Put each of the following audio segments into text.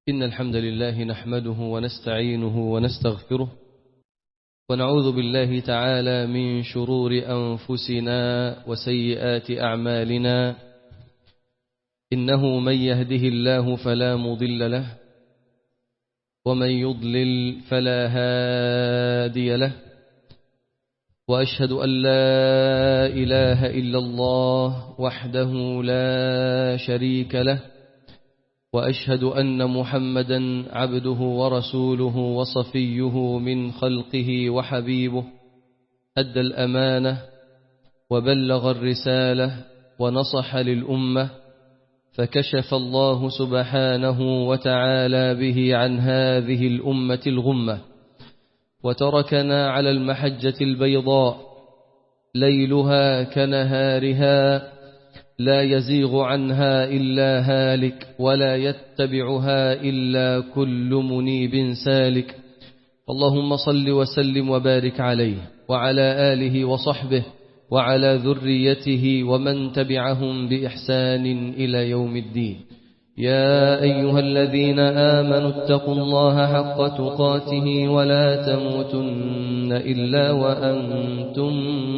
إن الحمد لله نحمده ونستعينه ونستغفره ونعوذ بالله تعالى من شرور أنفسنا وسيئات أعمالنا إنه من يهده الله فلا مضل له ومن يضلل فلا هادي له وأشهد أن لا إله إلا الله وحده لا شريك له وأشهد أن محمدا عبده ورسوله وصفيه من خلقه وحبيبه أدى الأمانة وبلغ الرسالة ونصح للأمة فكشف الله سبحانه وتعالى به عن هذه الأمة الغمة وتركنا على المحجة البيضاء ليلها كنهارها لا يزيغ عنها إلا هالك ولا يتبعها إلا كل منيب سالك اللهم صل وسلم وبارك عليه وعلى آله وصحبه وعلى ذريته ومن تبعهم بإحسان إلى يوم الدين يا أيها الذين آمنوا اتقوا الله حق تقاته ولا تموتن إلا وأنتم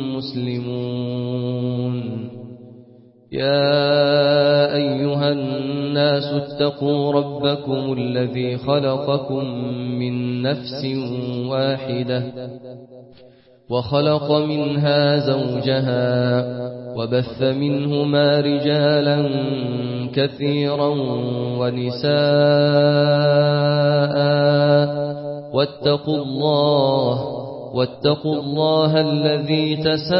مسلمون يا أيها الناس اتقوا ربكم الذي خلقكم من نفس واحدة وخلق منها زوجها وبث منهما رجالا كثيرا ونساء واتقوا الله واتقوا الله الذي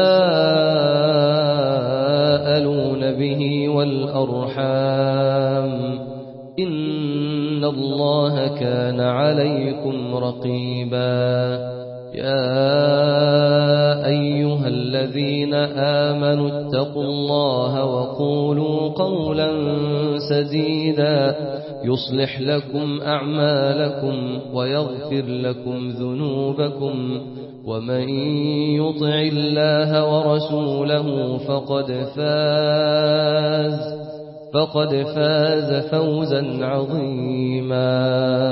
تساءلون به والأرحام إن الله كان عليكم رقيبا يا أيها الذين آمنوا اتقوا الله وقولوا قولا سديدا يصلح لكم أعمالكم ويغفر لكم ذنوبكم ومن يطع الله ورسوله فقد فاز فقد فاز فوزا عظيما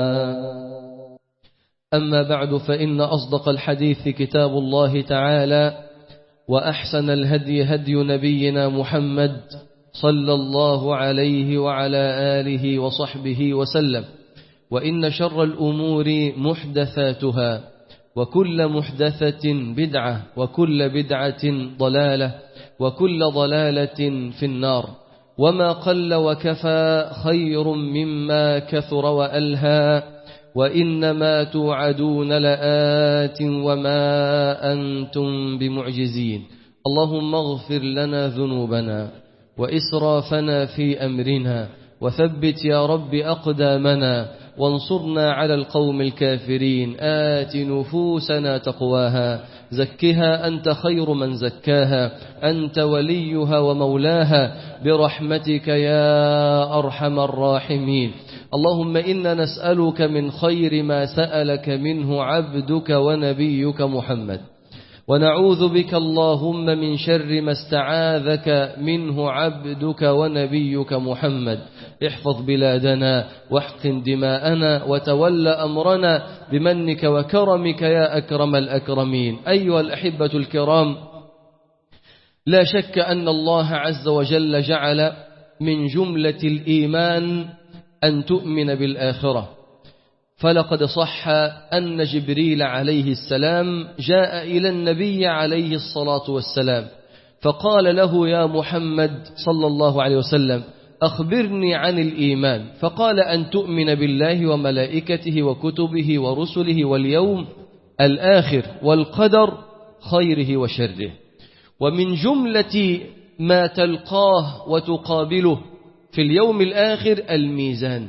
أما بعد فإن أصدق الحديث كتاب الله تعالى وأحسن الهدي هدي نبينا محمد صلى الله عليه وعلى آله وصحبه وسلم وإن شر الأمور محدثاتها وكل محدثة بدعة وكل بدعة ضلالة وكل ضلالة في النار وما قل وكفى خير مما كثر وألهى وإنما توعدون لآت وما أنتم بمعجزين اللهم اغفر لنا ذنوبنا وإسرافنا في أمرنا وثبت يا رب أقدامنا وانصرنا على القوم الكافرين آت نفوسنا تقواها زكها أنت خير من زكاها أنت وليها ومولاها برحمتك يا أرحم الراحمين اللهم إنا نسألك من خير ما سألك منه عبدك ونبيك محمد ونعوذ بك اللهم من شر ما استعاذك منه عبدك ونبيك محمد احفظ بلادنا واحقن دماءنا وتول أمرنا بمنك وكرمك يا أكرم الأكرمين أيها الأحبة الكرام لا شك أن الله عز وجل جعل من جملة الإيمان أن تؤمن بالآخرة فلقد صح أن جبريل عليه السلام جاء إلى النبي عليه الصلاة والسلام فقال له يا محمد صلى الله عليه وسلم أخبرني عن الإيمان فقال أن تؤمن بالله وملائكته وكتبه ورسله واليوم الآخر والقدر خيره وشره ومن جملة ما تلقاه وتقابله في اليوم الآخر الميزان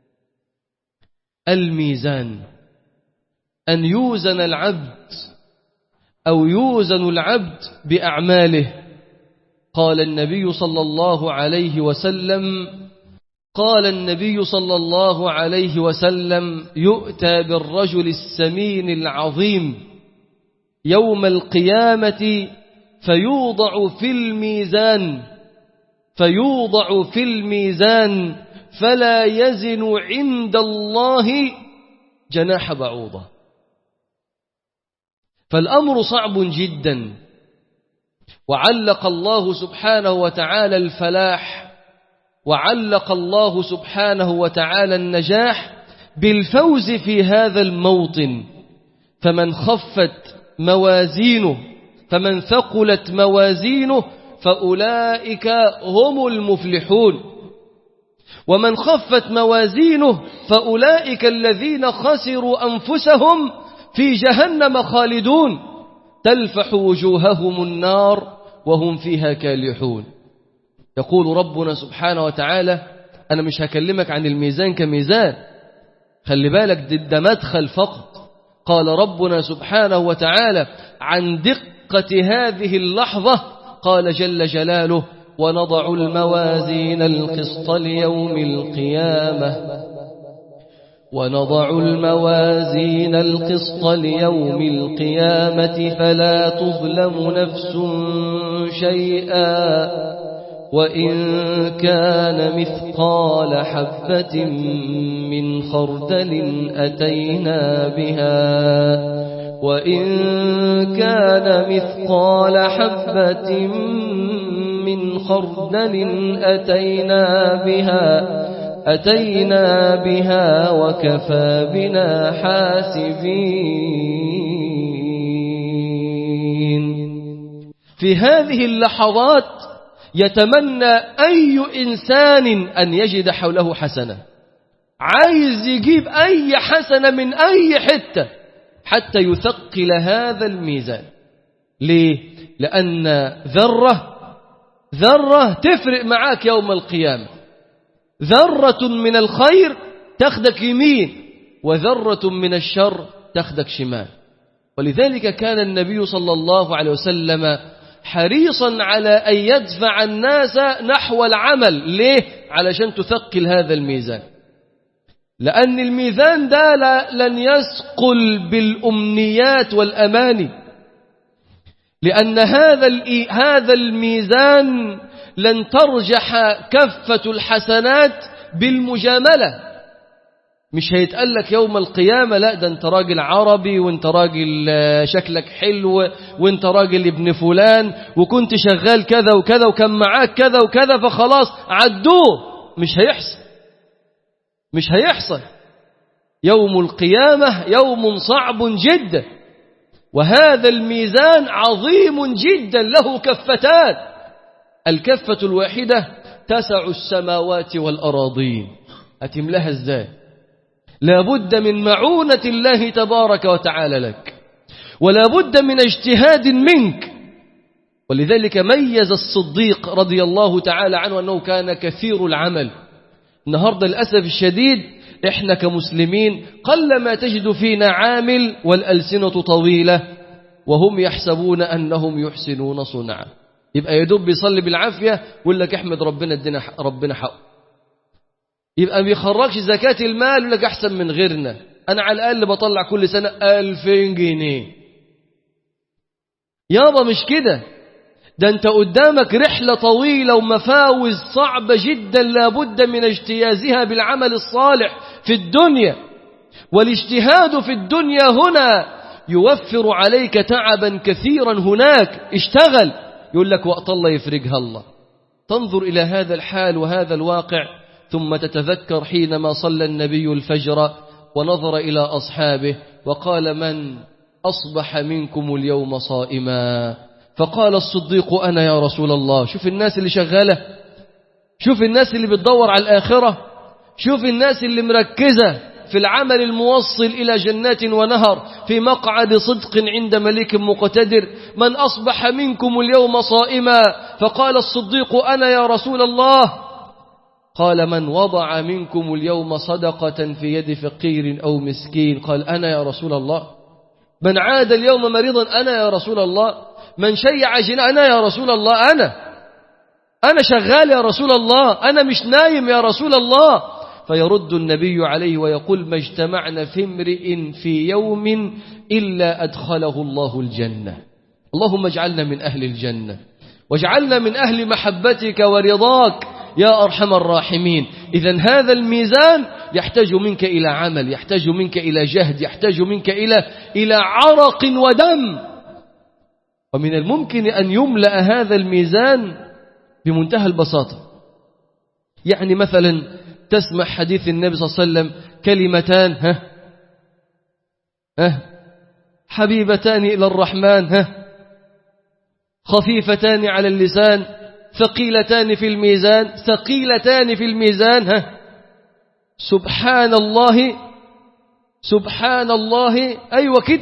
الميزان أن يوزن العبد أو يوزن العبد بأعماله قال النبي صلى الله عليه وسلم قال النبي صلى الله عليه وسلم يؤتى بالرجل السمين العظيم يوم القيامة فيوضع في الميزان فيوضع في الميزان فلا يزن عند الله جناح بعوضة فالأمر صعب جدا وعلق الله سبحانه وتعالى الفلاح وعلق الله سبحانه وتعالى النجاح بالفوز في هذا الموطن فمن خفت موازينه فمن ثقلت موازينه فأولئك هم المفلحون ومن خفت موازينه فأولئك الذين خسروا أنفسهم في جهنم خالدون تلفح وجوههم النار وهم فيها كالحون يقول ربنا سبحانه وتعالى أنا مش هكلمك عن الميزان كميزان خلي بالك ده مدخل فقط قال ربنا سبحانه وتعالى عن دقة هذه اللحظة قال جل جلاله ونضع الموازين القسط ليوم القيامة ونضع الموازين القسط ليوم القيامة فلا تظلم نفس شيئا وإن كان مثقال حبة من خردل أتينا بها وإن كان مثقال حبة من خردل أتينا بها أتينا بها وكفى بنا حاسبين في هذه اللحظات يتمنى أي إنسان أن يجد حوله حسنة عايز يجيب أي حسنة من أي حتة حتى يثقل هذا الميزان ليه؟ لأن ذرة ذرة تفرق معاك يوم القيامة ذرة من الخير تاخدك يمين وذرة من الشر تاخدك شمال ولذلك كان النبي صلى الله عليه وسلم حريصا على أن يدفع الناس نحو العمل ليه؟ علشان تثقل هذا الميزان لأن الميزان ده لن يثقل بالأمنيات والأماني لأن هذا هذا الميزان لن ترجح كفة الحسنات بالمجاملة مش هيتقال لك يوم القيامة لا ده انت راجل عربي وانت راجل شكلك حلو وانت راجل ابن فلان وكنت شغال كذا وكذا وكان معاك كذا وكذا فخلاص عدوه مش هيحصل مش هيحصل يوم القيامة يوم صعب جدا وهذا الميزان عظيم جدا له كفتان الكفة الواحدة تسع السماوات والأراضين أتملها ازاي لابد من معونة الله تبارك وتعالى لك ولا بد من اجتهاد منك ولذلك ميز الصديق رضي الله تعالى عنه أنه كان كثير العمل النهاردة للأسف الشديد إحنا كمسلمين قلما تجد فينا عامل والألسنة طويلة وهم يحسبون أنهم يحسنون صنعا يبقى يدوب بيصلي بالعافية ويقول لك احمد ربنا ادينا ربنا حقه يبقى ما بيخرجش زكاة المال يقول لك أحسن من غيرنا أنا على الأقل بطلع كل سنة ألفين جنيه يابا مش كده ده أنت قدامك رحلة طويلة ومفاوز صعبة جدا لابد من اجتيازها بالعمل الصالح في الدنيا والاجتهاد في الدنيا هنا يوفر عليك تعبا كثيرا هناك اشتغل يقول لك وقت الله يفرجها الله تنظر إلى هذا الحال وهذا الواقع ثم تتذكر حينما صلى النبي الفجر ونظر إلى أصحابه وقال من أصبح منكم اليوم صائما فقال الصديق أنا يا رسول الله شوف الناس اللي شغالة شوف الناس اللي بتدور على الآخرة شوف الناس اللي مركزة في العمل الموصل إلى جنات ونهر في مقعد صدق عند ملك مقتدر من أصبح منكم اليوم صائما فقال الصديق أنا يا رسول الله قال من وضع منكم اليوم صدقة في يد فقير أو مسكين قال أنا يا رسول الله من عاد اليوم مريضا أنا يا رسول الله من شيع جنا أنا يا رسول الله أنا أنا شغال يا رسول الله أنا مش نايم يا رسول الله فيرد النبي عليه ويقول ما اجتمعنا في امرئ في يوم إلا أدخله الله الجنة اللهم اجعلنا من أهل الجنة واجعلنا من أهل محبتك ورضاك يا أرحم الراحمين إذا هذا الميزان يحتاج منك إلى عمل يحتاج منك إلى جهد يحتاج منك إلى إلى عرق ودم ومن الممكن أن يملأ هذا الميزان بمنتهى البساطة يعني مثلا تسمع حديث النبي صلى الله عليه وسلم كلمتان ها ها حبيبتان إلى الرحمن ها خفيفتان على اللسان ثقيلتان في الميزان ثقيلتان في الميزان ها سبحان الله سبحان الله أيوة كده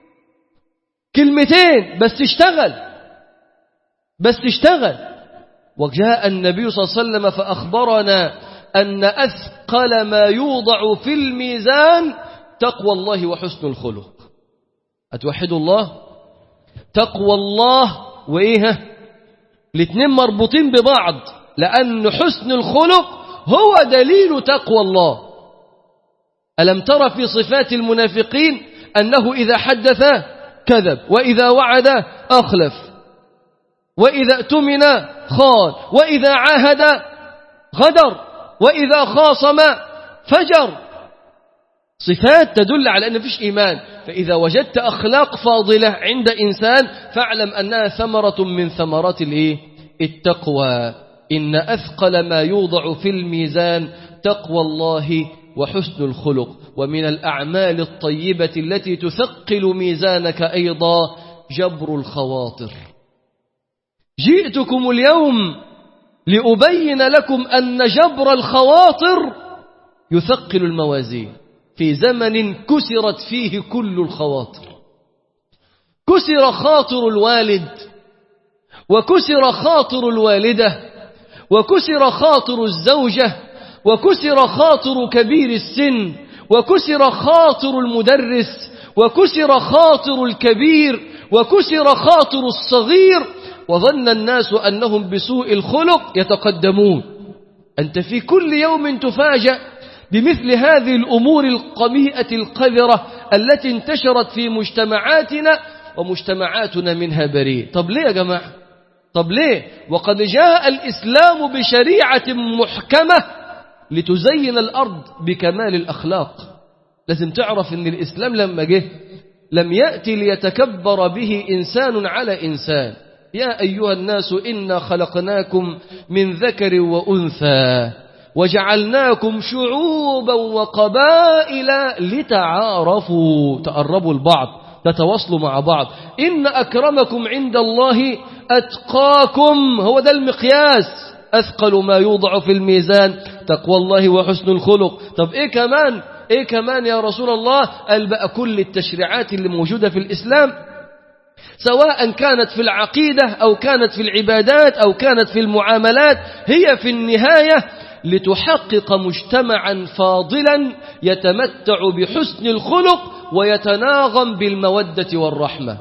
كلمتين بس تشتغل بس تشتغل وجاء النبي صلى الله عليه وسلم فأخبرنا أن أثقل ما يوضع في الميزان تقوى الله وحسن الخلق أتوحدوا الله تقوى الله وإيه الاثنين مربوطين ببعض لأن حسن الخلق هو دليل تقوى الله ألم تر في صفات المنافقين أنه إذا حدث كذب وإذا وعد أخلف وإذا اؤتمن خان وإذا عاهد غدر وإذا خاصم فجر صفات تدل على أن فيش إيمان فإذا وجدت أخلاق فاضلة عند إنسان فاعلم أنها ثمرة من ثمرات الإيه؟ التقوى إن أثقل ما يوضع في الميزان تقوى الله وحسن الخلق ومن الأعمال الطيبة التي تثقل ميزانك أيضا جبر الخواطر جئتكم اليوم لأبين لكم أن جبر الخواطر يثقل الموازين في زمن كسرت فيه كل الخواطر كسر خاطر الوالد وكسر خاطر الوالدة وكسر خاطر الزوجة وكسر خاطر كبير السن وكسر خاطر المدرس وكسر خاطر الكبير وكسر خاطر الصغير وظن الناس أنهم بسوء الخلق يتقدمون أنت في كل يوم تفاجأ بمثل هذه الأمور القميئة القذرة التي انتشرت في مجتمعاتنا ومجتمعاتنا منها بريء طب ليه يا جماعة طب ليه وقد جاء الإسلام بشريعة محكمة لتزين الأرض بكمال الأخلاق لازم تعرف أن الإسلام لما جه لم يأتي ليتكبر به إنسان على إنسان يا أيها الناس إنا خلقناكم من ذكر وأنثى وجعلناكم شعوبا وقبائل لتعارفوا تقربوا البعض تتواصلوا مع بعض إن أكرمكم عند الله أتقاكم هو ده المقياس أثقل ما يوضع في الميزان تقوى الله وحسن الخلق طب إيه كمان إيه كمان يا رسول الله قال بقى كل التشريعات اللي موجودة في الإسلام سواء كانت في العقيدة أو كانت في العبادات أو كانت في المعاملات هي في النهاية لتحقق مجتمعا فاضلا يتمتع بحسن الخلق ويتناغم بالمودة والرحمة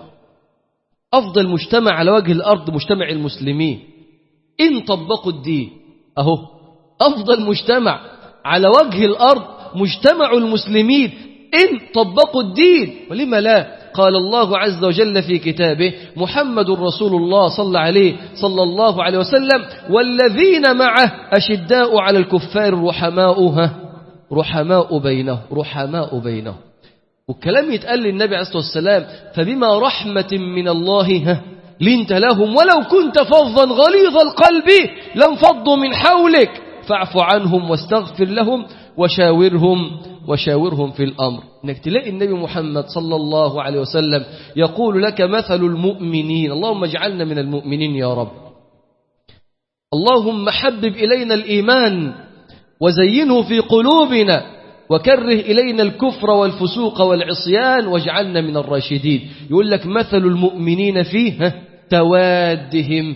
أفضل مجتمع على وجه الأرض مجتمع المسلمين إن طبقوا الدين أهو أفضل مجتمع على وجه الأرض مجتمع المسلمين إن طبقوا الدين ولما لا قال الله عز وجل في كتابه محمد رسول الله صلى عليه صلى الله عليه وسلم والذين معه أشداء على الكفار رحماؤها رحماء بينه رحماء بينه والكلام يتقال للنبي عليه الصلاة والسلام فبما رحمة من الله ها لنت لهم ولو كنت فظا غليظ القلب لانفضوا من حولك فاعف عنهم واستغفر لهم وشاورهم وشاورهم في الأمر انك تلاقي النبي محمد صلى الله عليه وسلم يقول لك مثل المؤمنين اللهم اجعلنا من المؤمنين يا رب اللهم حبب إلينا الإيمان وزينه في قلوبنا وكره إلينا الكفر والفسوق والعصيان واجعلنا من الراشدين يقول لك مثل المؤمنين فيه توادهم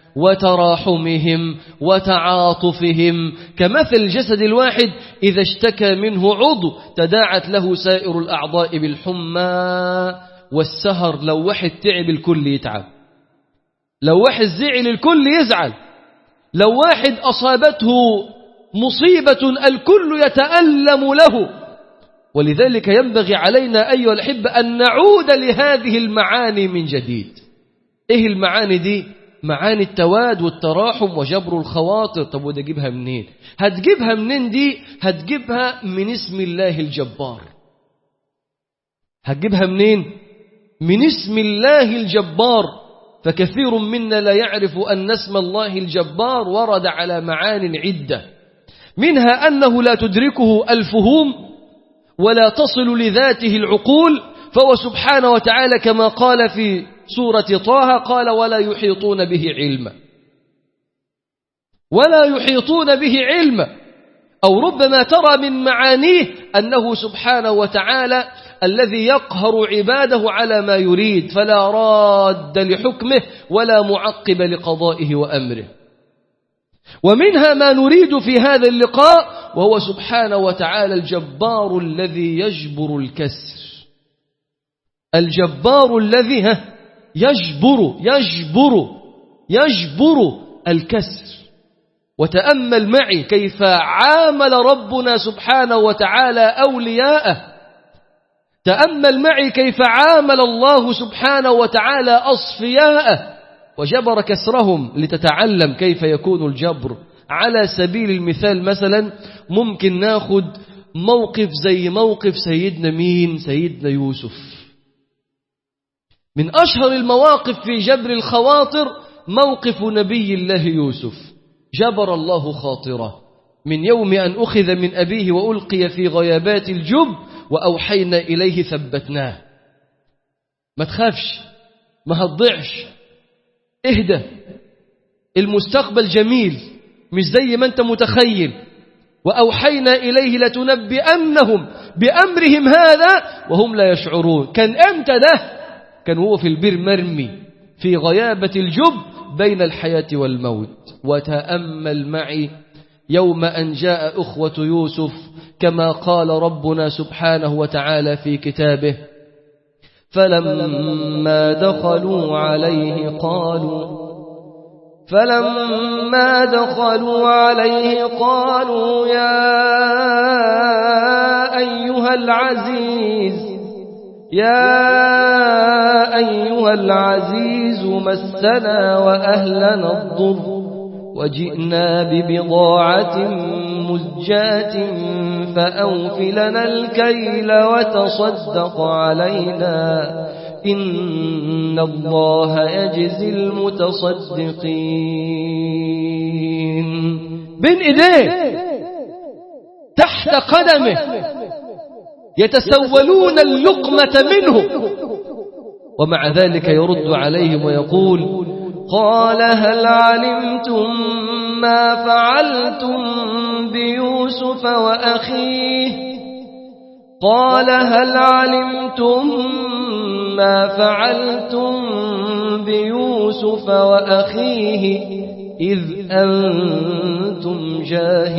وتراحمهم وتعاطفهم كمثل الجسد الواحد إذا اشتكى منه عضو تداعت له سائر الأعضاء بالحمى والسهر لو واحد تعب الكل يتعب لو واحد زعل الكل يزعل لو واحد أصابته مصيبة الكل يتألم له ولذلك ينبغي علينا أيها الأحبة أن نعود لهذه المعاني من جديد إيه المعاني دي معاني التواد والتراحم وجبر الخواطر طب وده جيبها منين هتجيبها منين دي هتجيبها من اسم الله الجبار هتجيبها منين من اسم الله الجبار فكثير منا لا يعرف أن اسم الله الجبار ورد على معان عدة منها أنه لا تدركه الفهوم ولا تصل لذاته العقول فهو سبحانه وتعالى كما قال في سورة طه قال ولا يحيطون به علما ولا يحيطون به علما أو ربما ترى من معانيه أنه سبحانه وتعالى الذي يقهر عباده على ما يريد فلا راد لحكمه ولا معقب لقضائه وأمره ومنها ما نريد في هذا اللقاء وهو سبحانه وتعالى الجبار الذي يجبر الكسر الجبار الذي يجبر يجبر يجبر الكسر وتأمل معي كيف عامل ربنا سبحانه وتعالى أولياءه تأمل معي كيف عامل الله سبحانه وتعالى أصفياءه وجبر كسرهم لتتعلم كيف يكون الجبر على سبيل المثال مثلا ممكن ناخد موقف زي موقف سيدنا مين سيدنا يوسف من أشهر المواقف في جبر الخواطر موقف نبي الله يوسف جبر الله خاطره من يوم أن أخذ من أبيه وألقي في غيابات الجب وأوحينا إليه ثبتناه ما تخافش ما هتضيعش اهدى المستقبل جميل مش زي ما انت متخيل وأوحينا إليه لتنبئنهم بأمرهم هذا وهم لا يشعرون كان امتى ده كان هو في البير مرمي في غيابة الجب بين الحياة والموت وتأمل معي يوم أن جاء أخوة يوسف كما قال ربنا سبحانه وتعالى في كتابه فلما دخلوا عليه قالوا فلما دخلوا عليه قالوا يا أيها العزيز يا أيها العزيز مسنا وأهلنا الضر وجئنا ببضاعة مزجاة فأوف لنا الكيل وتصدق علينا إن الله يجزي المتصدقين بين إيديه تحت قدمه يتسولون اللقمة منه ومع ذلك يرد عليهم ويقول قال هل علمتم ما فعلتم بيوسف وأخيه قال هل علمتم ما فعلتم بيوسف وأخيه إذ أنتم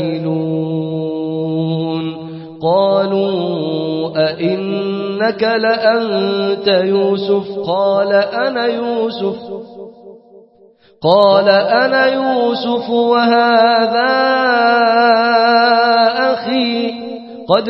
جاهلون قالوا أئنك لأنت يوسف قال أنا يوسف قال أنا يوسف وهذا أخي قد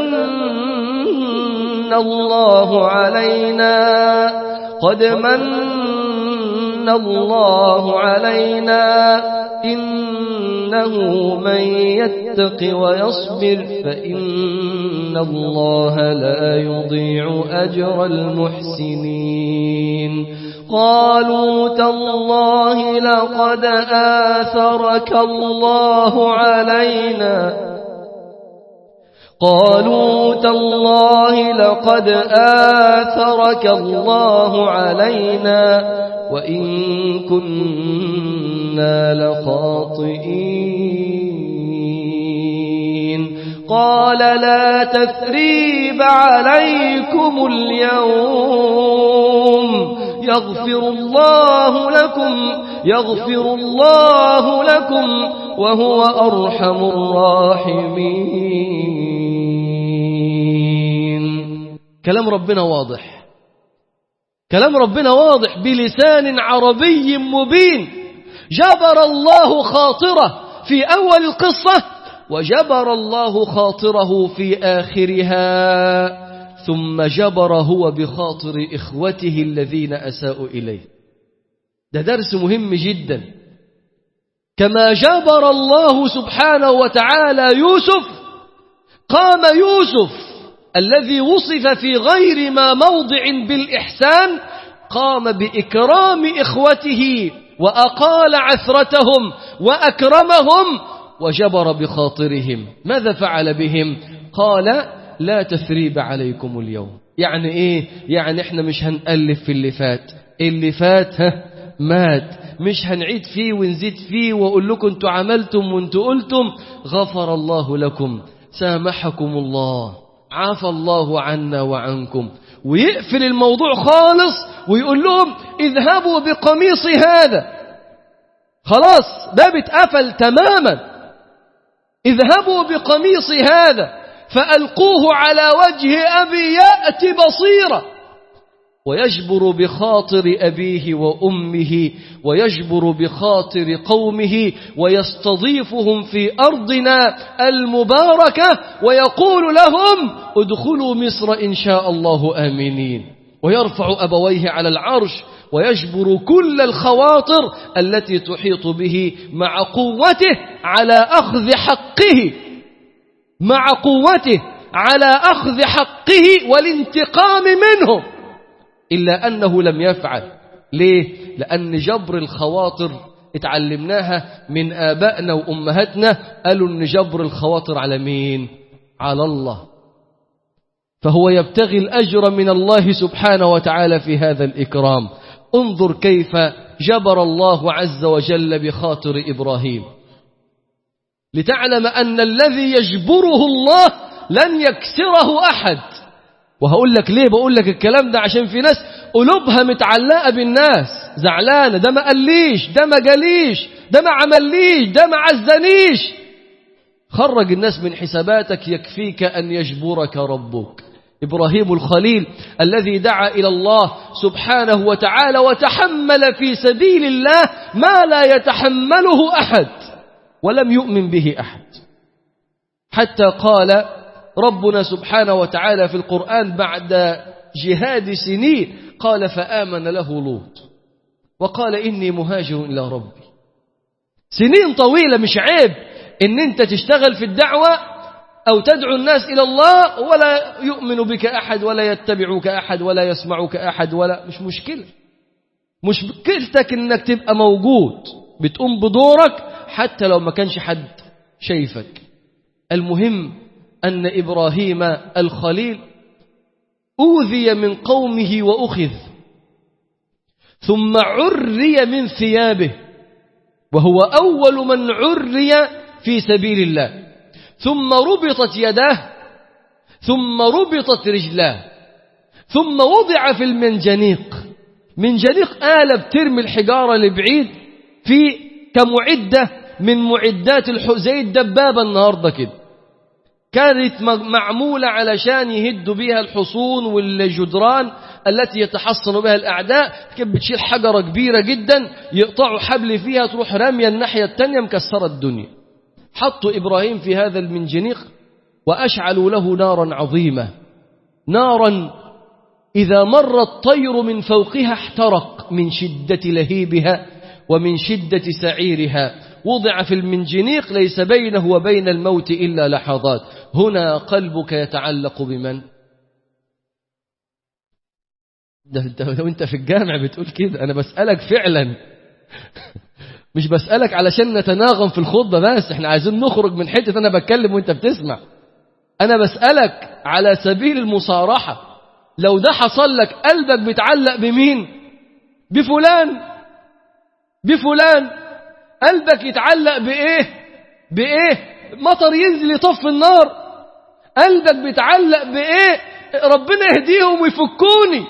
من الله علينا قد من الله علينا إنه من يتق ويصبر فإن الله لا يضيع أجر المحسنين قالوا تالله لقد آثرك الله علينا قالوا تالله لقد آثرك الله علينا وإن كنا لخاطئين قال لا تثريب عليكم اليوم يغفر الله لكم يغفر الله لكم وهو أرحم الراحمين كلام ربنا واضح كلام ربنا واضح بلسان عربي مبين جبر الله خاطره في أول القصة وجبر الله خاطره في آخرها ثم جبر هو بخاطر إخوته الذين أساءوا إليه ده درس مهم جدا كما جبر الله سبحانه وتعالى يوسف قام يوسف الذي وصف في غير ما موضع بالإحسان قام بإكرام إخوته وأقال عثرتهم وأكرمهم وجبر بخاطرهم ماذا فعل بهم قال لا تثريب عليكم اليوم يعني ايه يعني احنا مش هنألف في اللي فات اللي فات ها مات مش هنعيد فيه ونزيد فيه واقول لكم انتوا عملتم وانتوا قلتم غفر الله لكم سامحكم الله عافى الله عنا وعنكم ويقفل الموضوع خالص ويقول لهم اذهبوا بقميص هذا خلاص باب اتقفل تماما اذهبوا بقميص هذا فألقوه على وجه أبي يأتي بصيرا ويجبر بخاطر أبيه وأمه ويجبر بخاطر قومه ويستضيفهم في أرضنا المباركة ويقول لهم ادخلوا مصر إن شاء الله آمنين ويرفع أبويه على العرش ويجبر كل الخواطر التي تحيط به مع قوته على أخذ حقه مع قوته على أخذ حقه والانتقام منه إلا أنه لم يفعل ليه؟ لأن جبر الخواطر اتعلمناها من آبائنا وأمهاتنا قالوا أن جبر الخواطر على مين؟ على الله فهو يبتغي الأجر من الله سبحانه وتعالى في هذا الإكرام انظر كيف جبر الله عز وجل بخاطر إبراهيم لتعلم أن الذي يجبره الله لن يكسره أحد وهقول لك ليه بقول لك الكلام ده عشان في ناس قلوبها متعلقة بالناس زعلانة ده ما قاليش ده ما جاليش ده ما عمليش ده ما عزنيش خرج الناس من حساباتك يكفيك أن يجبرك ربك إبراهيم الخليل الذي دعا إلى الله سبحانه وتعالى وتحمل في سبيل الله ما لا يتحمله أحد ولم يؤمن به أحد حتى قال ربنا سبحانه وتعالى في القرآن بعد جهاد سنين قال فآمن له لوط وقال إني مهاجر إلى ربي سنين طويلة مش عيب إن أنت تشتغل في الدعوة أو تدعو الناس إلى الله ولا يؤمن بك أحد ولا يتبعك أحد ولا يسمعك أحد ولا مش مشكلة مشكلتك إنك تبقى موجود بتقوم بدورك حتى لو ما كانش حد شايفك المهم أن إبراهيم الخليل أوذي من قومه وأخذ ثم عري من ثيابه وهو أول من عري في سبيل الله ثم ربطت يداه ثم ربطت رجلاه ثم وضع في المنجنيق منجنيق آلة بترمي الحجارة لبعيد في كمعدة من معدات الح... زي الدبابة النهاردة كده كانت معمولة علشان يهدوا بها الحصون والجدران التي يتحصن بها الأعداء كانت بتشيل حجرة كبيرة جدا يقطعوا حبل فيها تروح رامية الناحية التانية مكسرة الدنيا حطوا إبراهيم في هذا المنجنيق وأشعلوا له نارا عظيمة نارا إذا مر الطير من فوقها احترق من شدة لهيبها ومن شدة سعيرها وضع في المنجنيق ليس بينه وبين الموت إلا لحظات هنا قلبك يتعلق بمن ده وانت في الجامع بتقول كده أنا بسألك فعلا مش بسألك علشان نتناغم في الخطبة بس احنا عايزين نخرج من حتة أنا بتكلم وانت بتسمع أنا بسألك على سبيل المصارحة لو ده حصل لك قلبك بيتعلق بمين بفلان بفلان قلبك يتعلق بإيه بإيه مطر ينزل يطف النار قلبك بيتعلق بإيه ربنا يهديهم ويفكوني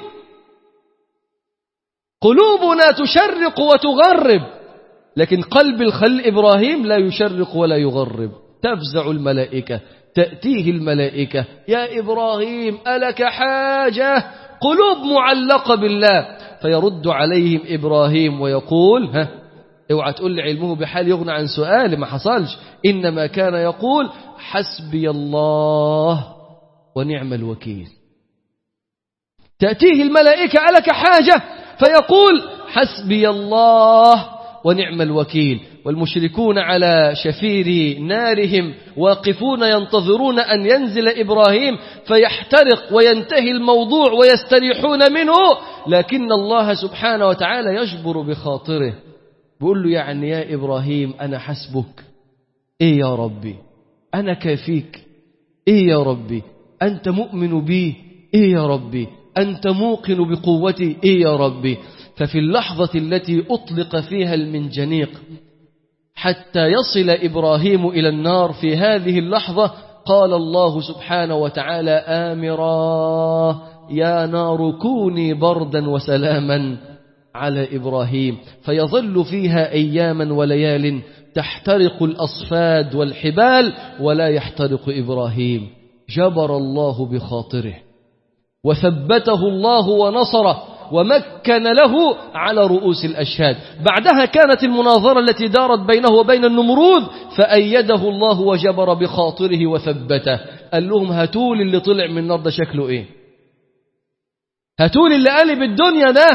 قلوبنا تشرق وتغرب لكن قلب الخل إبراهيم لا يشرق ولا يغرب تفزع الملائكة تأتيه الملائكة يا إبراهيم ألك حاجة قلوب معلقة بالله فيرد عليهم إبراهيم ويقول ها اوعى تقول لي علمه بحال يغنى عن سؤال ما حصلش إنما كان يقول حسبي الله ونعم الوكيل تأتيه الملائكة ألك حاجة فيقول حسبي الله ونعم الوكيل والمشركون على شفير نارهم واقفون ينتظرون أن ينزل إبراهيم فيحترق وينتهي الموضوع ويستريحون منه لكن الله سبحانه وتعالى يجبر بخاطره بيقول له يعني يا إبراهيم أنا حسبك إيه يا ربي أنا كافيك إيه يا ربي أنت مؤمن بي إيه يا ربي أنت موقن بقوتي إيه يا ربي ففي اللحظة التي أطلق فيها المنجنيق حتى يصل إبراهيم إلى النار في هذه اللحظة قال الله سبحانه وتعالى آمرا يا نار كوني بردا وسلاما على إبراهيم فيظل فيها أياما وليال تحترق الأصفاد والحبال ولا يحترق إبراهيم جبر الله بخاطره وثبته الله ونصره ومكن له على رؤوس الأشهاد بعدها كانت المناظرة التي دارت بينه وبين النمرود فأيده الله وجبر بخاطره وثبته قال لهم هاتول اللي طلع من النار ده شكله ايه هاتول اللي قلب الدنيا ده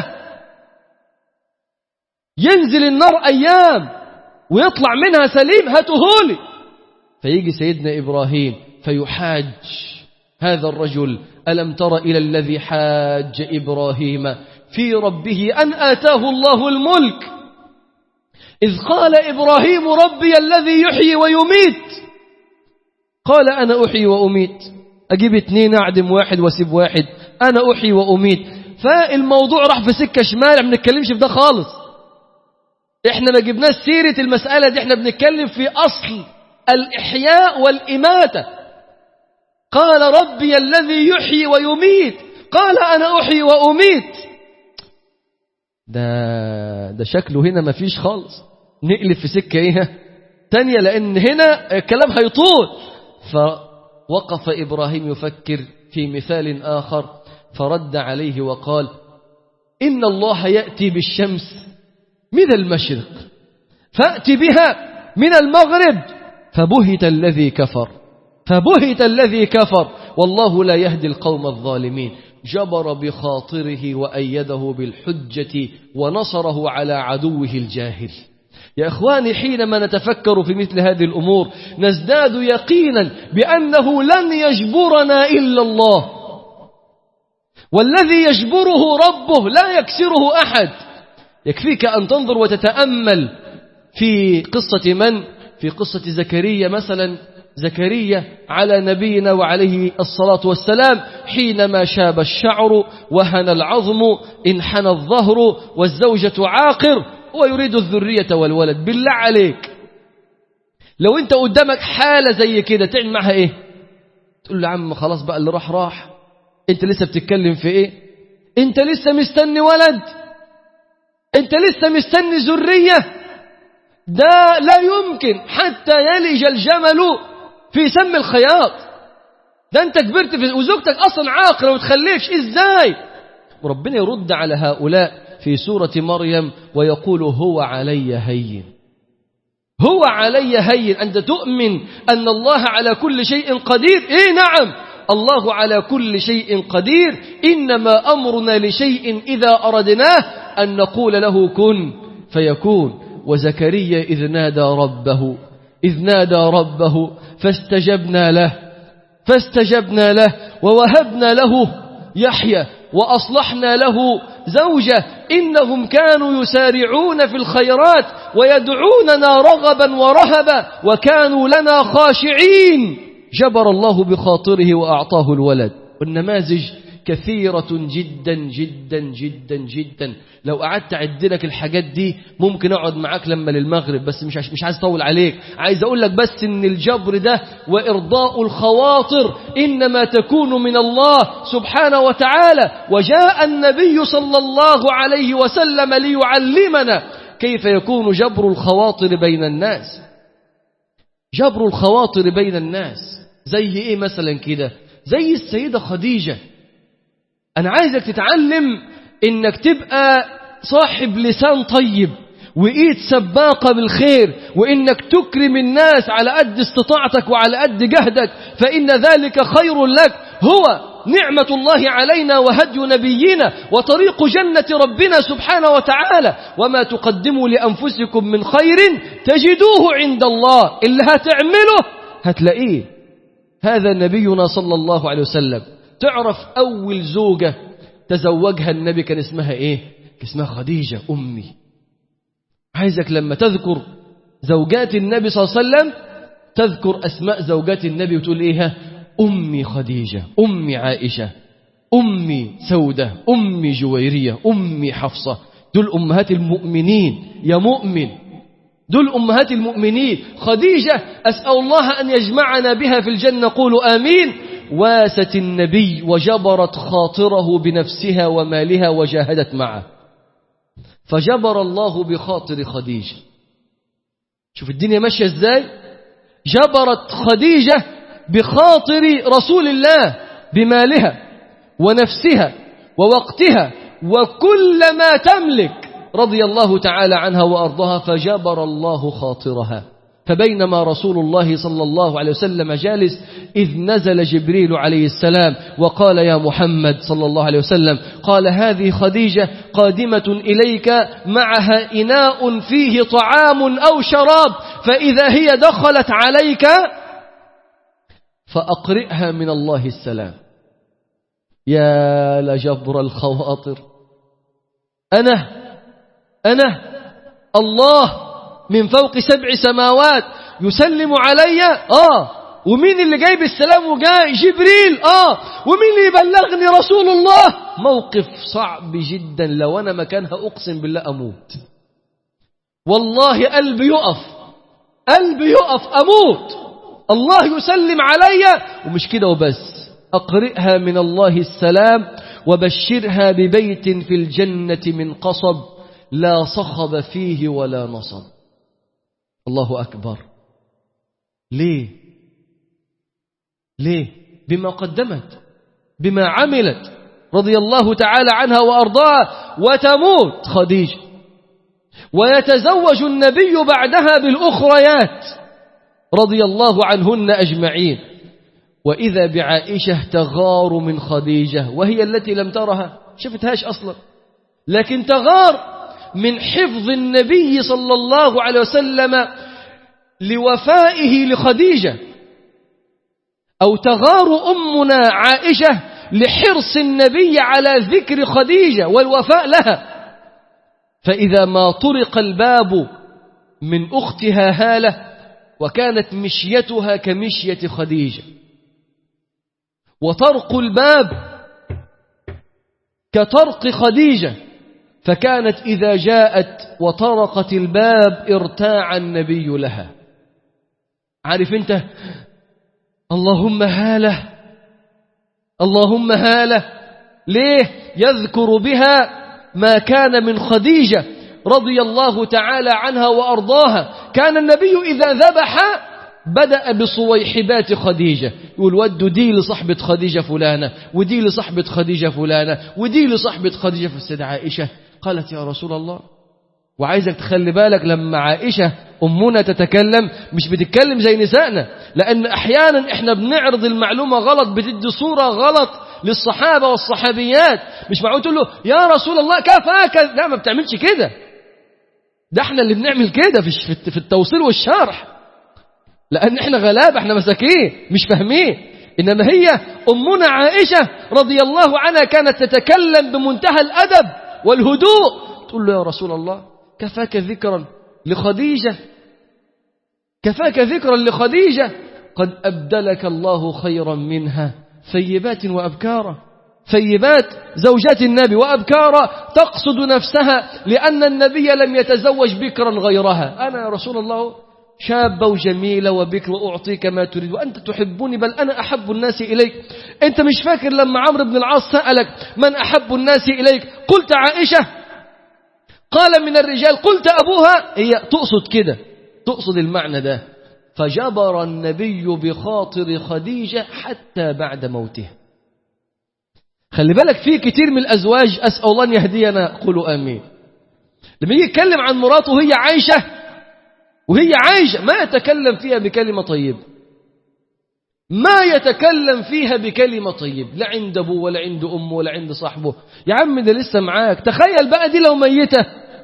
ينزل النار أيام ويطلع منها سليم هاتهولي فيجي سيدنا إبراهيم فيحاج هذا الرجل ألم تر إلى الذي حاج إبراهيم في ربه أن آتاه الله الملك إذ قال إبراهيم ربي الذي يحيي ويميت قال أنا أحيي وأميت أجيب اتنين أعدم واحد واسيب واحد أنا أحيي وأميت فالموضوع راح في سكة شمال ما بنتكلمش في ده خالص احنا ما جبناش سيرة المسألة دي احنا بنتكلم في أصل الإحياء والإماتة قال ربي الذي يحيي ويميت قال أنا أحيي وأميت ده ده شكله هنا ما فيش خالص نقلب في سكة ايه تانية لأن هنا الكلام هيطول فوقف إبراهيم يفكر في مثال آخر فرد عليه وقال إن الله يأتي بالشمس من المشرق فأت بها من المغرب فبهت الذي كفر فبهت الذي كفر والله لا يهدي القوم الظالمين جبر بخاطره وأيده بالحجة ونصره على عدوه الجاهل يا إخواني حينما نتفكر في مثل هذه الأمور نزداد يقينا بأنه لن يجبرنا إلا الله والذي يجبره ربه لا يكسره أحد يكفيك أن تنظر وتتأمل في قصة من؟ في قصة زكريا مثلا زكريا على نبينا وعليه الصلاة والسلام حينما شاب الشعر وهن العظم انحنى الظهر والزوجة عاقر ويريد الذرية والولد بالله عليك لو انت قدامك حالة زي كده تعمل معها ايه تقول له عم خلاص بقى اللي راح راح انت لسه بتتكلم في ايه انت لسه مستني ولد انت لسه مستني ذرية ده لا يمكن حتى يلج الجمل في سم الخياط ده انت كبرت في وزوجتك اصلا عاقله وتخليكش ازاي وربنا يرد على هؤلاء في سورة مريم ويقول هو علي هين هو علي هين أنت تؤمن أن الله على كل شيء قدير إيه نعم الله على كل شيء قدير إنما أمرنا لشيء إذا أردناه أن نقول له كن فيكون وزكريا إذ نادى ربه إذ نادى ربه فاستجبنا له فاستجبنا له ووهبنا له يحيى وأصلحنا له زوجة إنهم كانوا يسارعون في الخيرات ويدعوننا رغبا ورهبا وكانوا لنا خاشعين جبر الله بخاطره وأعطاه الولد والنماذج كثيرة جدا جدا جدا جدا لو قعدت أعد لك الحاجات دي ممكن أقعد معاك لما للمغرب بس مش مش عايز أطول عليك عايز أقول لك بس إن الجبر ده وإرضاء الخواطر إنما تكون من الله سبحانه وتعالى وجاء النبي صلى الله عليه وسلم ليعلمنا كيف يكون جبر الخواطر بين الناس جبر الخواطر بين الناس زي إيه مثلا كده زي السيدة خديجة أنا عايزك تتعلم إنك تبقى صاحب لسان طيب وإيد سباقة بالخير وإنك تكرم الناس على قد استطاعتك وعلى قد جهدك فإن ذلك خير لك هو نعمة الله علينا وهدي نبينا وطريق جنة ربنا سبحانه وتعالى وما تقدموا لأنفسكم من خير تجدوه عند الله اللي هتعمله هتلاقيه هذا نبينا صلى الله عليه وسلم تعرف أول زوجة تزوجها النبي كان اسمها إيه كان اسمها خديجة أمي عايزك لما تذكر زوجات النبي صلى الله عليه وسلم تذكر أسماء زوجات النبي وتقول إيه أمي خديجة أمي عائشة أمي سودة أمي جويرية أمي حفصة دول أمهات المؤمنين يا مؤمن دول أمهات المؤمنين خديجة أسأل الله أن يجمعنا بها في الجنة قولوا آمين واست النبي وجبرت خاطره بنفسها ومالها وجاهدت معه فجبر الله بخاطر خديجة شوف الدنيا ماشية ازاي جبرت خديجة بخاطر رسول الله بمالها ونفسها ووقتها وكل ما تملك رضي الله تعالى عنها وأرضها فجبر الله خاطرها فبينما رسول الله صلى الله عليه وسلم جالس إذ نزل جبريل عليه السلام وقال يا محمد صلى الله عليه وسلم قال هذه خديجة قادمة إليك معها إناء فيه طعام أو شراب فإذا هي دخلت عليك فأقرئها من الله السلام يا لجبر الخواطر أنا أنا الله من فوق سبع سماوات يسلم علي آه ومين اللي جايب السلام وجاي جبريل آه ومين اللي يبلغني رسول الله موقف صعب جدا لو أنا مكانها أقسم بالله أموت والله قلبي يقف قلبي يقف أموت الله يسلم علي ومش كده وبس أقرئها من الله السلام وبشرها ببيت في الجنة من قصب لا صخب فيه ولا نصب الله أكبر ليه ليه بما قدمت بما عملت رضي الله تعالى عنها وأرضاها وتموت خديجة ويتزوج النبي بعدها بالأخريات رضي الله عنهن أجمعين وإذا بعائشة تغار من خديجة وهي التي لم ترها شفتهاش أصلا لكن تغار من حفظ النبي صلى الله عليه وسلم لوفائه لخديجة أو تغار أمنا عائشة لحرص النبي على ذكر خديجة والوفاء لها فإذا ما طرق الباب من أختها هالة وكانت مشيتها كمشية خديجة وطرق الباب كطرق خديجة فكانت إذا جاءت وطرقت الباب ارتاع النبي لها عارف انت اللهم هاله اللهم هاله ليه يذكر بها ما كان من خديجة رضي الله تعالى عنها وأرضاها كان النبي إذا ذبح بدأ بصويحبات خديجة يقول ودوا دي لصحبة خديجة فلانة ودي لصحبة خديجة فلانة ودي لصحبة خديجة في السيدة عائشة قالت يا رسول الله وعايزك تخلي بالك لما عائشة أمنا تتكلم مش بتتكلم زي نسائنا لأن أحيانا إحنا بنعرض المعلومة غلط بتدي صورة غلط للصحابة والصحابيات مش معقول تقول له يا رسول الله كفاك لا ما بتعملش كده ده احنا اللي بنعمل كده في في التوصيل والشرح لأن احنا غلابة احنا مساكين مش فاهمين إنما هي أمنا عائشة رضي الله عنها كانت تتكلم بمنتهى الأدب والهدوء تقول له يا رسول الله كفاك ذكرا لخديجة كفاك ذكرا لخديجة قد أبدلك الله خيرا منها ثيبات وأبكارا ثيبات زوجات النبي وأبكارا تقصد نفسها لأن النبي لم يتزوج بكرا غيرها أنا يا رسول الله شابة وجميلة وبكر أعطيك ما تريد وأنت تحبني بل أنا أحب الناس إليك أنت مش فاكر لما عمرو بن العاص سألك من أحب الناس إليك قلت عائشة قال من الرجال قلت أبوها هي تقصد كده تقصد المعنى ده فجبر النبي بخاطر خديجة حتى بعد موته خلي بالك في كتير من الأزواج أسأل الله أن يهدينا قولوا آمين لما يجي يتكلم عن مراته وهي عايشة وهي عايشة ما يتكلم فيها بكلمة طيبة ما يتكلم فيها بكلمة طيب لا عند أبوه ولا عند أمه ولا عند صاحبه يا عم ده لسه معاك تخيل بقى دي لو ميتة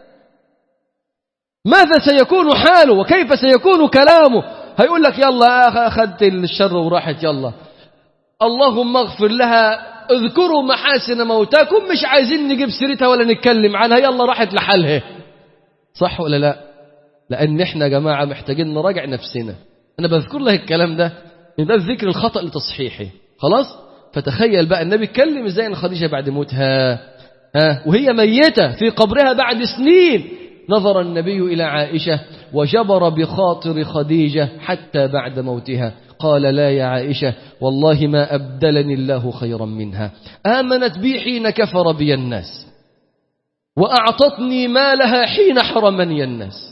ماذا سيكون حاله وكيف سيكون كلامه هيقول لك يلا أخذت الشر وراحت يلا اللهم اغفر لها اذكروا محاسن موتاكم مش عايزين نجيب سيرتها ولا نتكلم عنها يلا راحت لحالها صح ولا لا لأن احنا يا جماعة محتاجين نراجع نفسنا أنا بذكر لك الكلام ده من باب ذكر الخطأ لتصحيحه خلاص فتخيل بقى النبي اتكلم ازاي ان خديجة بعد موتها ها وهي ميتة في قبرها بعد سنين نظر النبي إلى عائشة وجبر بخاطر خديجة حتى بعد موتها قال لا يا عائشة والله ما أبدلني الله خيرا منها آمنت بي حين كفر بي الناس وأعطتني مالها حين حرمني الناس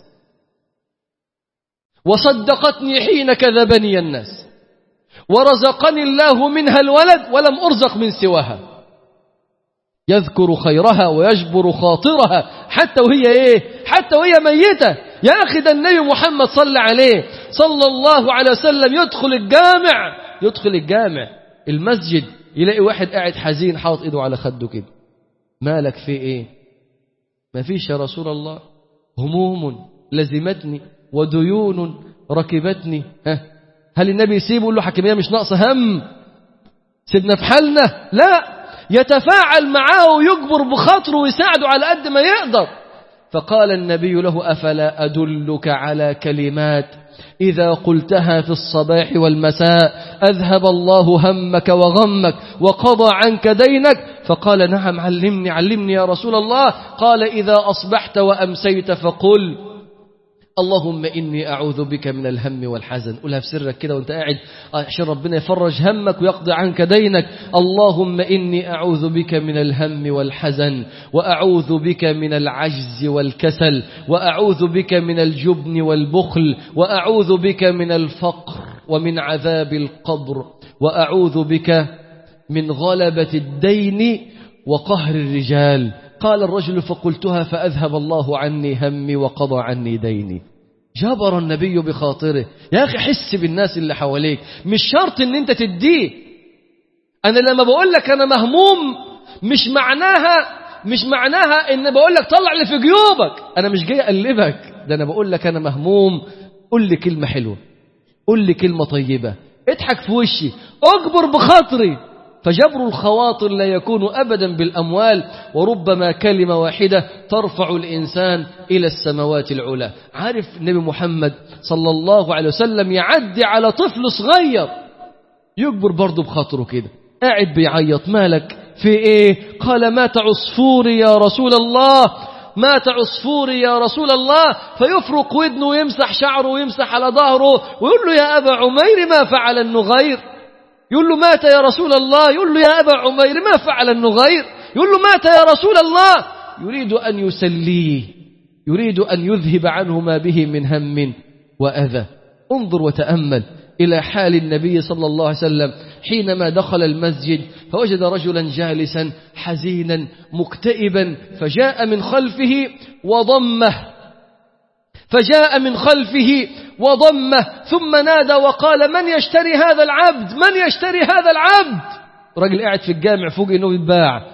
وصدقتني حين كذبني الناس ورزقني الله منها الولد ولم أرزق من سواها يذكر خيرها ويجبر خاطرها حتى وهي ايه حتى وهي ميتة يا أخي ده النبي محمد صلى عليه صلى الله عليه وسلم يدخل الجامع يدخل الجامع المسجد يلاقي واحد قاعد حزين حاطط ايده على خده كده مالك في ايه ما فيش يا رسول الله هموم لزمتني وديون ركبتني ها هل النبي يسيبه يقول له حكمية مش ناقصة هم سيبنا في حالنا لا يتفاعل معاه ويجبر بخاطره ويساعده على قد ما يقدر فقال النبي له أفلا أدلك على كلمات إذا قلتها في الصباح والمساء أذهب الله همك وغمك وقضى عنك دينك فقال نعم علمني علمني يا رسول الله قال إذا أصبحت وأمسيت فقل اللهم إني أعوذ بك من الهم والحزن قولها في سرك كده وانت قاعد عشان ربنا يفرج همك ويقضي عنك دينك اللهم إني أعوذ بك من الهم والحزن وأعوذ بك من العجز والكسل وأعوذ بك من الجبن والبخل وأعوذ بك من الفقر ومن عذاب القبر وأعوذ بك من غلبة الدين وقهر الرجال قال الرجل فقلتها فأذهب الله عني همي وقضى عني ديني جبر النبي بخاطره يا أخي حس بالناس اللي حواليك مش شرط ان انت تديه أنا لما بقول لك أنا مهموم مش معناها مش معناها ان بقول لك طلع اللي في جيوبك أنا مش جاي أقلبك ده أنا بقول لك أنا مهموم قول لي كلمة حلوة قول لي كلمة طيبة اضحك في وشي اجبر بخاطري فجبر الخواطر لا يكون أبدا بالأموال وربما كلمة واحدة ترفع الإنسان إلى السماوات العلى عارف النبي محمد صلى الله عليه وسلم يعدي على طفل صغير يكبر برضه بخاطره كده قاعد بيعيط مالك في ايه قال مات عصفوري يا رسول الله مات عصفوري يا رسول الله فيفرق ودنه ويمسح شعره ويمسح على ظهره ويقول له يا أبا عمير ما فعل النغير يقول له مات يا رسول الله يقول له يا أبا عمير ما فعل النغير يقول له مات يا رسول الله يريد أن يسليه يريد أن يذهب عنه ما به من هم وأذى انظر وتأمل إلى حال النبي صلى الله عليه وسلم حينما دخل المسجد فوجد رجلا جالسا حزينا مكتئبا فجاء من خلفه وضمه فجاء من خلفه وضمه ثم نادى وقال من يشتري هذا العبد من يشتري هذا العبد رجل قاعد في الجامع فوق انه يتباع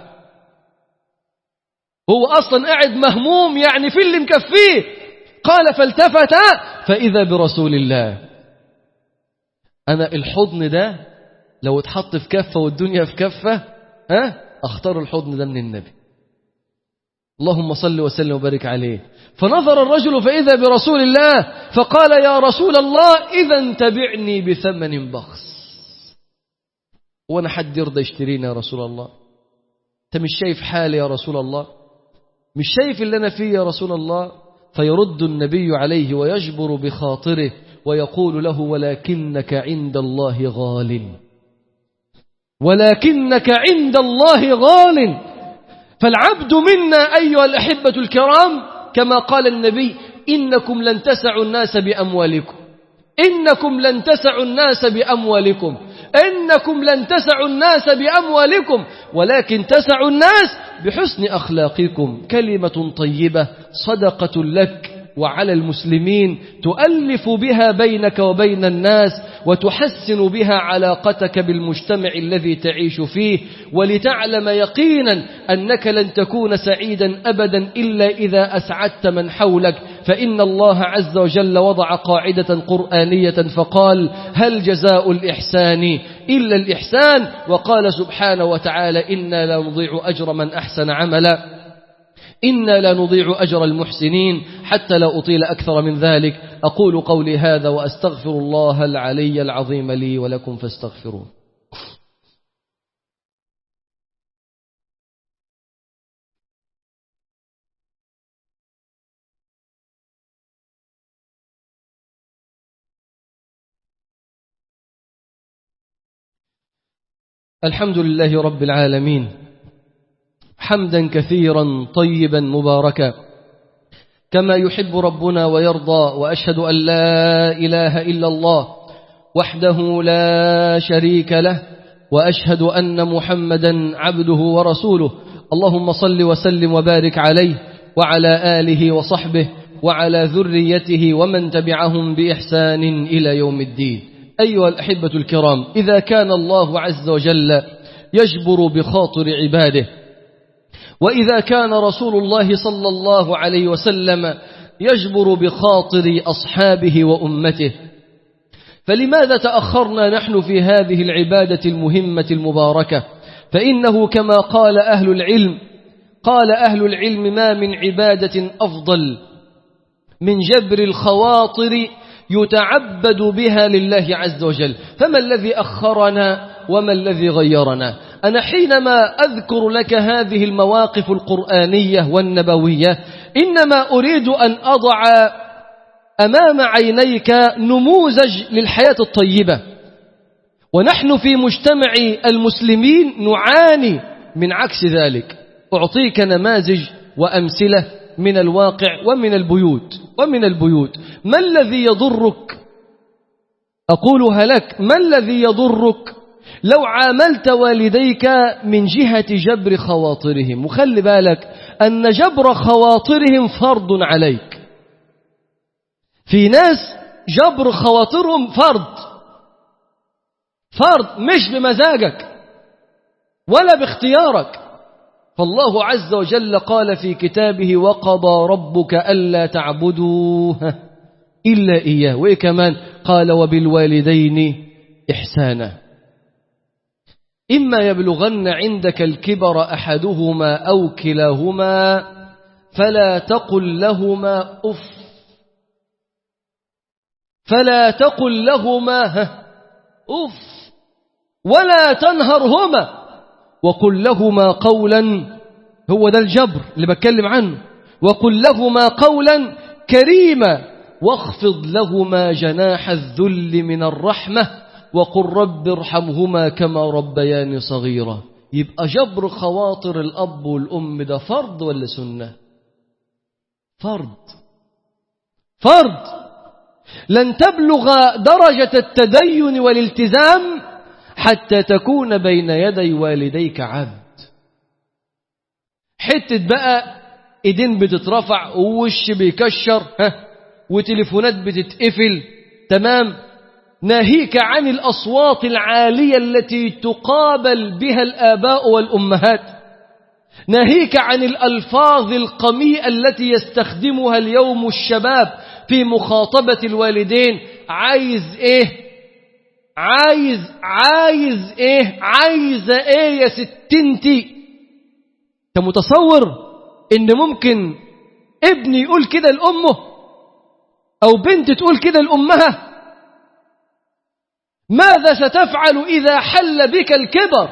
هو اصلا قاعد مهموم يعني في اللي مكفيه قال فالتفت فاذا برسول الله انا الحضن ده لو اتحط في كفه والدنيا في كفه ها اختار الحضن ده من النبي اللهم صل وسلم وبارك عليه فنظر الرجل فإذا برسول الله فقال يا رسول الله إذا تبعني بثمن بخس وانا حد يرضى يشتريني يا رسول الله انت مش شايف حالي يا رسول الله مش شايف اللي انا فيه يا رسول الله فيرد النبي عليه ويجبر بخاطره ويقول له ولكنك عند الله غال ولكنك عند الله غال فالعبد منا أيها الأحبة الكرام كما قال النبي إنكم لن تسعوا الناس بأموالكم إنكم لن تسعوا الناس بأموالكم إنكم لن تسعوا الناس بأموالكم ولكن تسعوا الناس بحسن أخلاقكم كلمة طيبة صدقة لك وعلى المسلمين تؤلف بها بينك وبين الناس وتحسن بها علاقتك بالمجتمع الذي تعيش فيه ولتعلم يقينا أنك لن تكون سعيدا أبدا إلا إذا أسعدت من حولك فإن الله عز وجل وضع قاعدة قرآنية فقال هل جزاء الإحسان إلا الإحسان وقال سبحانه وتعالى إنا لا نضيع أجر من أحسن عملا إنا لا نضيع أجر المحسنين حتى لا أطيل أكثر من ذلك أقول قولي هذا وأستغفر الله العلي العظيم لي ولكم فاستغفروه الحمد لله رب العالمين حمدا كثيرا طيبا مباركا كما يحب ربنا ويرضى وأشهد أن لا إله إلا الله وحده لا شريك له وأشهد أن محمدا عبده ورسوله اللهم صل وسلم وبارك عليه وعلى آله وصحبه وعلى ذريته ومن تبعهم بإحسان إلى يوم الدين أيها الأحبة الكرام إذا كان الله عز وجل يجبر بخاطر عباده وإذا كان رسول الله صلى الله عليه وسلم يجبر بخاطر أصحابه وأمته فلماذا تأخرنا نحن في هذه العبادة المهمة المباركة فإنه كما قال أهل العلم قال أهل العلم ما من عبادة أفضل من جبر الخواطر يتعبد بها لله عز وجل فما الذي أخرنا وما الذي غيرنا أنا حينما أذكر لك هذه المواقف القرآنية والنبوية إنما أريد أن أضع أمام عينيك نموذج للحياة الطيبة ونحن في مجتمع المسلمين نعاني من عكس ذلك أعطيك نماذج وأمثلة من الواقع ومن البيوت ومن البيوت ما الذي يضرك أقولها لك ما الذي يضرك لو عاملت والديك من جهة جبر خواطرهم وخلي بالك أن جبر خواطرهم فرض عليك في ناس جبر خواطرهم فرض فرض مش بمزاجك ولا باختيارك فالله عز وجل قال في كتابه وقضى ربك ألا تعبدوا إلا إياه وإيه كمان قال وبالوالدين إحسانا إما يبلغن عندك الكبر أحدهما أو كلاهما فلا تقل لهما أف فلا تقل لهما أف ولا تنهرهما وقل لهما قولا هو ده الجبر اللي بتكلم عنه وقل لهما قولا كريما واخفض لهما جناح الذل من الرحمة وقل رب ارحمهما كما ربياني صغيرا يبقى جبر خواطر الأب والأم ده فرض ولا سنة فرض فرض لن تبلغ درجة التدين والالتزام حتى تكون بين يدي والديك عبد حتة بقى ايدين بتترفع ووش بيكشر ها وتليفونات بتتقفل تمام ناهيك عن الأصوات العالية التي تقابل بها الآباء والأمهات ناهيك عن الألفاظ القميئة التي يستخدمها اليوم الشباب في مخاطبة الوالدين عايز ايه عايز عايز ايه عايزة ايه يا ستنتي انت متصور ان ممكن ابني يقول كده لأمه او بنت تقول كده لأمها ماذا ستفعل إذا حل بك الكبر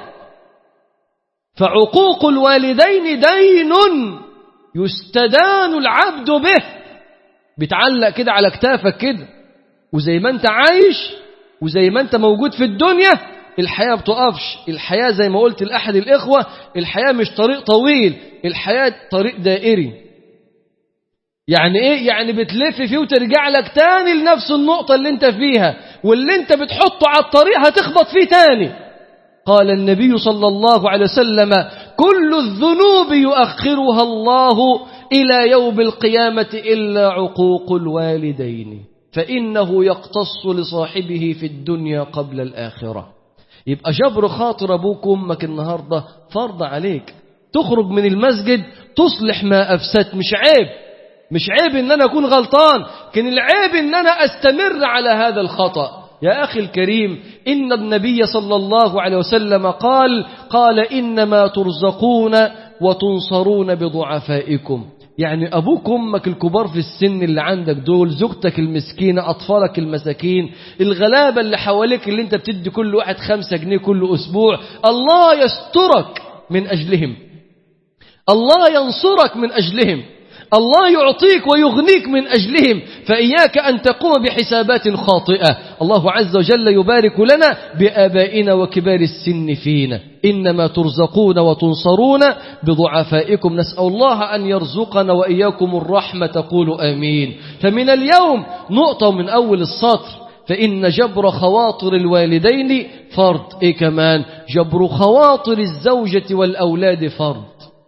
فعقوق الوالدين دين يستدان العبد به بتعلق كده على كتافك كده وزي ما انت عايش وزي ما انت موجود في الدنيا الحياة بتقفش الحياة زي ما قلت لأحد الإخوة الحياة مش طريق طويل الحياة طريق دائري يعني ايه يعني بتلف فيه وترجع لك تاني لنفس النقطة اللي انت فيها واللي انت بتحطه على الطريق هتخبط فيه تاني قال النبي صلى الله عليه وسلم كل الذنوب يؤخرها الله إلى يوم القيامة إلا عقوق الوالدين فإنه يقتص لصاحبه في الدنيا قبل الآخرة يبقى جبر خاطر أبوك وأمك النهاردة فرض عليك تخرج من المسجد تصلح ما أفسدت مش عيب مش عيب ان انا اكون غلطان كان العيب ان انا استمر على هذا الخطأ يا أخي الكريم إن النبي صلى الله عليه وسلم قال قال إنما ترزقون وتنصرون بضعفائكم يعني أبوك وأمك الكبار في السن اللي عندك دول زوجتك المسكينة أطفالك المساكين الغلابة اللي حواليك اللي انت بتدي كل واحد خمسة جنيه كل أسبوع الله يسترك من أجلهم الله ينصرك من أجلهم الله يعطيك ويغنيك من أجلهم فإياك أن تقوم بحسابات خاطئة الله عز وجل يبارك لنا بآبائنا وكبار السن فينا إنما ترزقون وتنصرون بضعفائكم نسأل الله أن يرزقنا وإياكم الرحمة تقول آمين فمن اليوم نقطة من أول السطر فإن جبر خواطر الوالدين فرض إيه كمان جبر خواطر الزوجة والأولاد فرض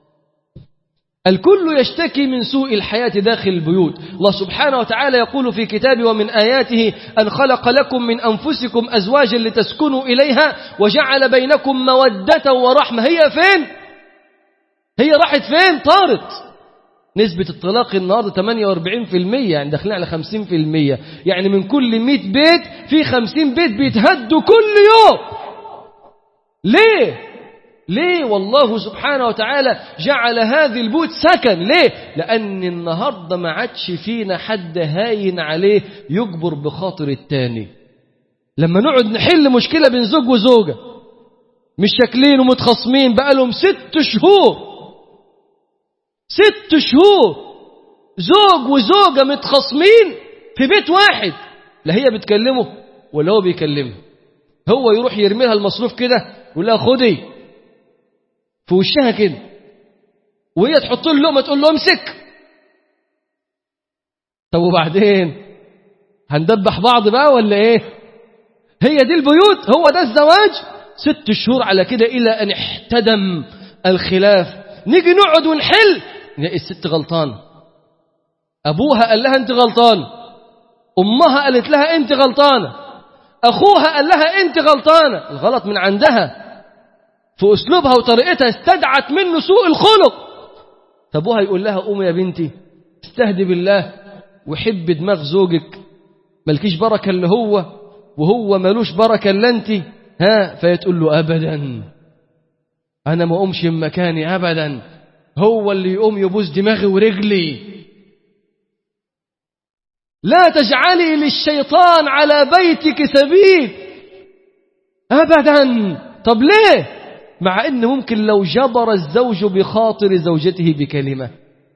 الكل يشتكي من سوء الحياة داخل البيوت الله سبحانه وتعالى يقول في كتابه ومن آياته أن خلق لكم من أنفسكم أزواجا لتسكنوا إليها وجعل بينكم مودة ورحمة هي فين؟ هي راحت فين؟ طارت نسبة الطلاق النهاردة 48% يعني داخلين على 50% يعني من كل 100 بيت في 50 بيت بيتهدوا كل يوم ليه؟ ليه والله سبحانه وتعالى جعل هذه البيوت سكن ليه لأن النهاردة ما عادش فينا حد هاين عليه يجبر بخاطر التاني لما نقعد نحل مشكلة بين زوج وزوجة مش شاكلين ومتخاصمين بقالهم ست شهور ست شهور زوج وزوجة متخاصمين في بيت واحد لا هي بتكلمه ولا هو بيكلمها هو يروح يرمي لها المصروف كده يقول لها خدي في وشها كده وهي تحط له لقمه تقول له امسك طب وبعدين هندبح بعض بقى ولا ايه هي دي البيوت هو ده الزواج ست شهور على كده الى ان احتدم الخلاف نيجي نقعد ونحل نلاقي الست غلطان ابوها قال لها انت غلطان امها قالت لها انت غلطانه اخوها قال لها انت غلطانه الغلط من عندها في أسلوبها وطريقتها استدعت منه سوء الخلق فأبوها يقول لها قومي يا بنتي استهدي بالله وحب دماغ زوجك ملكيش بركة اللي هو وهو ملوش بركة اللي انت ها فيتقول له أبدا أنا ما أقومش من مكاني أبدا هو اللي يقوم يبوس دماغي ورجلي لا تجعلي للشيطان على بيتك سبيل أبدا طب ليه مع أن ممكن لو جبر الزوج بخاطر زوجته بكلمة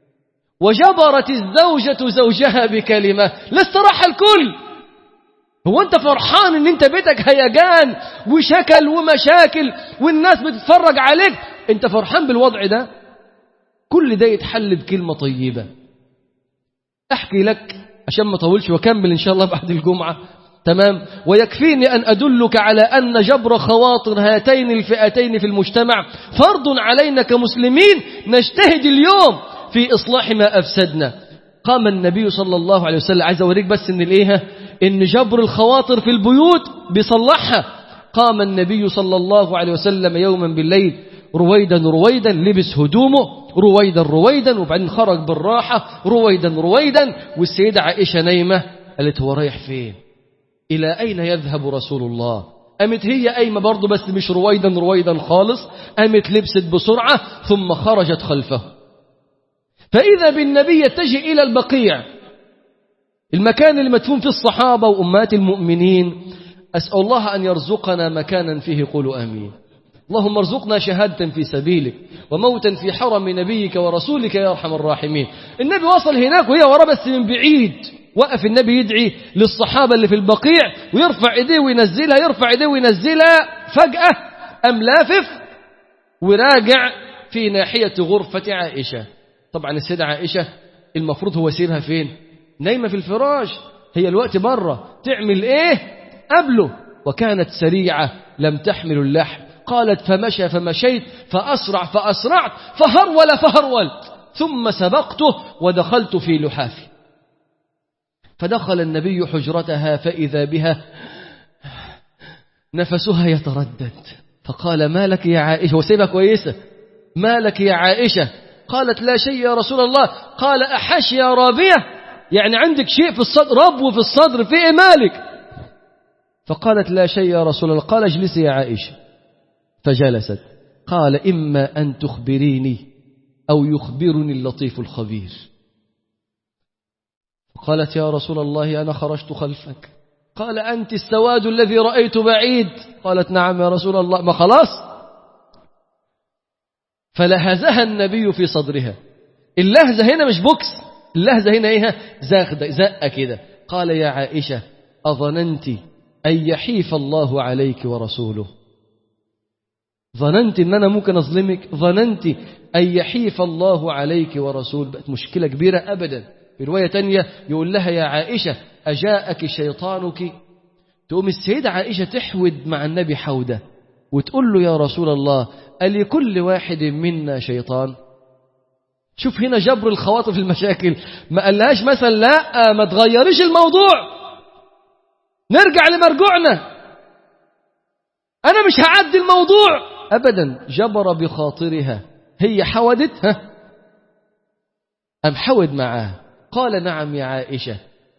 وجبرت الزوجة زوجها بكلمة لاستراح الكل هو انت فرحان ان انت بيتك هيجان وشكل ومشاكل والناس بتتفرج عليك انت فرحان بالوضع ده كل ده يتحل بكلمة طيبة احكي لك عشان ما طولش واكمل ان شاء الله بعد الجمعة تمام ويكفيني أن أدلك على أن جبر خواطر هاتين الفئتين في المجتمع فرض علينا كمسلمين نجتهد اليوم في إصلاح ما أفسدنا قام النبي صلى الله عليه وسلم عايز أوريك بس إن الإيه إن جبر الخواطر في البيوت بيصلحها قام النبي صلى الله عليه وسلم يوما بالليل رويدا رويدا لبس هدومه رويدا رويدا وبعدين خرج بالراحة رويدا رويدا والسيدة عائشة نايمة قالت هو رايح فين إلى أين يذهب رسول الله قامت هي قايمة برضه بس مش رويدا رويدا خالص قامت لبست بسرعة ثم خرجت خلفه فإذا بالنبي يتجه إلى البقيع المكان اللي مدفون فيه الصحابة وأمات المؤمنين أسأل الله أن يرزقنا مكانا فيه قولوا آمين اللهم ارزقنا شهادة في سبيلك وموتا في حرم نبيك ورسولك يا أرحم الراحمين النبي وصل هناك وهي ورا بس من بعيد وقف النبي يدعي للصحابة اللي في البقيع ويرفع ايديه وينزلها يرفع ايديه وينزلها فجأة أم لافف وراجع في ناحية غرفة عائشة طبعا السيدة عائشة المفروض هو سيرها فين نايمة في الفراش هي الوقت برة تعمل ايه قبله وكانت سريعة لم تحمل اللحم قالت فمشى فمشيت فأسرع فأسرعت فهرول فهرولت ثم سبقته ودخلت في لحافي فدخل النبي حجرتها فإذا بها نفسها يتردد فقال ما لك يا عائشة وسيبها كويسة ما لك يا عائشة قالت لا شيء يا رسول الله قال أحش يا رابية يعني عندك شيء في الصدر ربو في الصدر في إيه مالك فقالت لا شيء يا رسول الله قال اجلسي يا عائشة فجلست قال إما أن تخبريني أو يخبرني اللطيف الخبير قالت يا رسول الله أنا خرجت خلفك قال أنت السواد الذي رأيت بعيد قالت نعم يا رسول الله ما خلاص فلهزها النبي في صدرها اللهزة هنا مش بوكس اللهزة هنا ايه زاخدة زقة كده قال يا عائشة أظننت أن يحيف الله عليك ورسوله ظننت ان انا ممكن اظلمك ظننت ان يحيف الله عليك ورسول بقت مشكله كبيره ابدا في روايه تانية يقول لها يا عائشه اجاءك شيطانك تقوم السيده عائشه تحود مع النبي حوده وتقول له يا رسول الله ألكل واحد منا شيطان شوف هنا جبر الخواطر في المشاكل ما قالهاش مثلا لا ما تغيريش الموضوع نرجع لمرجوعنا أنا مش هعدي الموضوع أبدا جبر بخاطرها هي حودت ها أم حود معاه قال نعم يا عائشة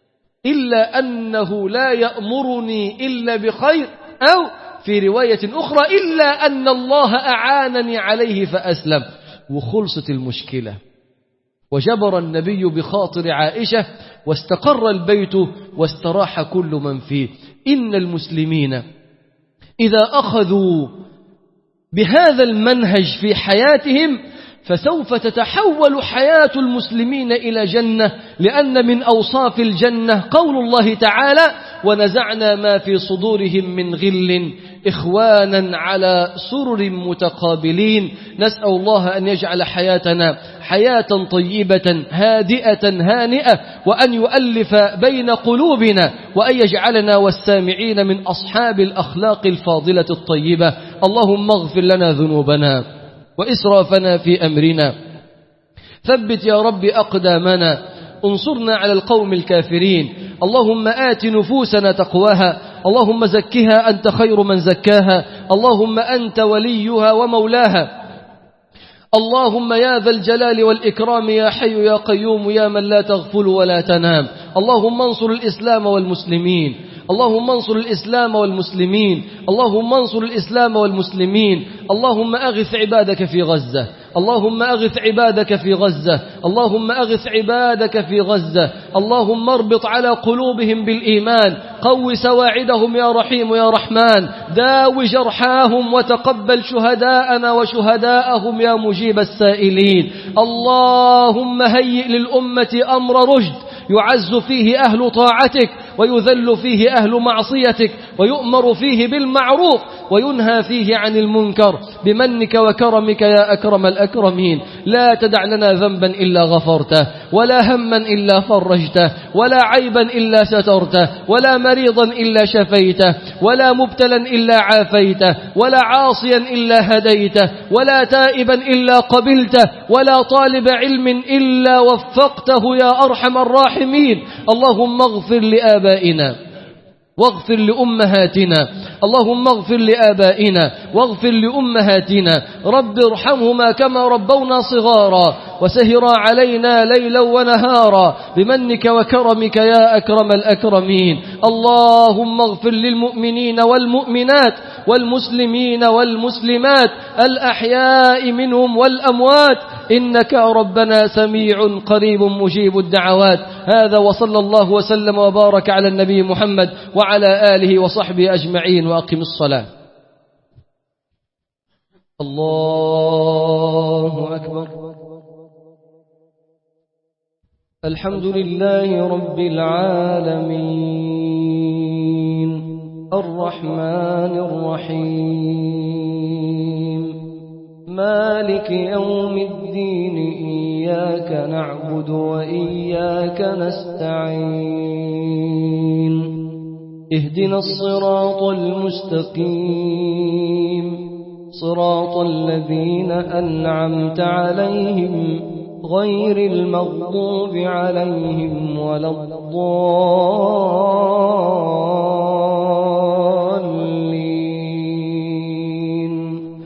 إلا أنه لا يأمرني إلا بخير أو في رواية أخرى إلا أن الله أعانني عليه فأسلم وخلصت المشكلة وجبر النبي بخاطر عائشة واستقر البيت واستراح كل من فيه إن المسلمين إذا أخذوا بهذا المنهج في حياتهم فسوف تتحول حياة المسلمين إلى جنة لأن من أوصاف الجنة قول الله تعالى ونزعنا ما في صدورهم من غل إخوانا على سرر متقابلين نسأل الله أن يجعل حياتنا حياة طيبة هادئة هانئة وأن يؤلف بين قلوبنا وأن يجعلنا والسامعين من أصحاب الأخلاق الفاضلة الطيبة اللهم اغفر لنا ذنوبنا وإسرافنا في أمرنا ثبت يا رب أقدامنا انصرنا على القوم الكافرين اللهم آت نفوسنا تقواها اللهم زكها أنت خير من زكاها اللهم أنت وليها ومولاها اللهم يا ذا الجلال والإكرام يا حي يا قيوم يا من لا تغفل ولا تنام اللهم انصر الإسلام والمسلمين اللهم انصر الإسلام والمسلمين اللهم انصر الإسلام والمسلمين اللهم أغث عبادك في غزة اللهم أغث عبادك في غزة اللهم أغث عبادك في غزة اللهم اربط على قلوبهم بالإيمان قو سواعدهم يا رحيم يا رحمن داو جرحاهم وتقبل شهداءنا وشهداءهم يا مجيب السائلين اللهم هيئ للأمة أمر رشد يعز فيه أهل طاعتك ويذل فيه أهل معصيتك ويؤمر فيه بالمعروف وينهى فيه عن المنكر بمنك وكرمك يا أكرم الأكرمين لا تدع لنا ذنبا إلا غفرته ولا هما إلا فرجته ولا عيبا إلا سترته ولا مريضا إلا شفيته ولا مبتلا إلا عافيته ولا عاصيا إلا هديته ولا تائبا إلا قبلته ولا طالب علم إلا وفقته يا أرحم الراحمين اللهم اغفر لآبائنا واغفر لأمهاتنا اللهم اغفر لآبائنا واغفر لأمهاتنا رب ارحمهما كما ربونا صغارا وسهرا علينا ليلا ونهارا بمنك وكرمك يا أكرم الأكرمين اللهم اغفر للمؤمنين والمؤمنات والمسلمين والمسلمات الأحياء منهم والأموات إنك ربنا سميع قريب مجيب الدعوات هذا وصلى الله وسلم وبارك على النبي محمد وعلى آله وصحبه أجمعين وأقم الصلاة الله أكبر الحمد لله رب العالمين الرحمن الرحيم مالك يوم الدين إياك نعبد وإياك نستعين اهدنا الصراط المستقيم صراط الذين أنعمت عليهم غير المغضوب عليهم ولا الضالين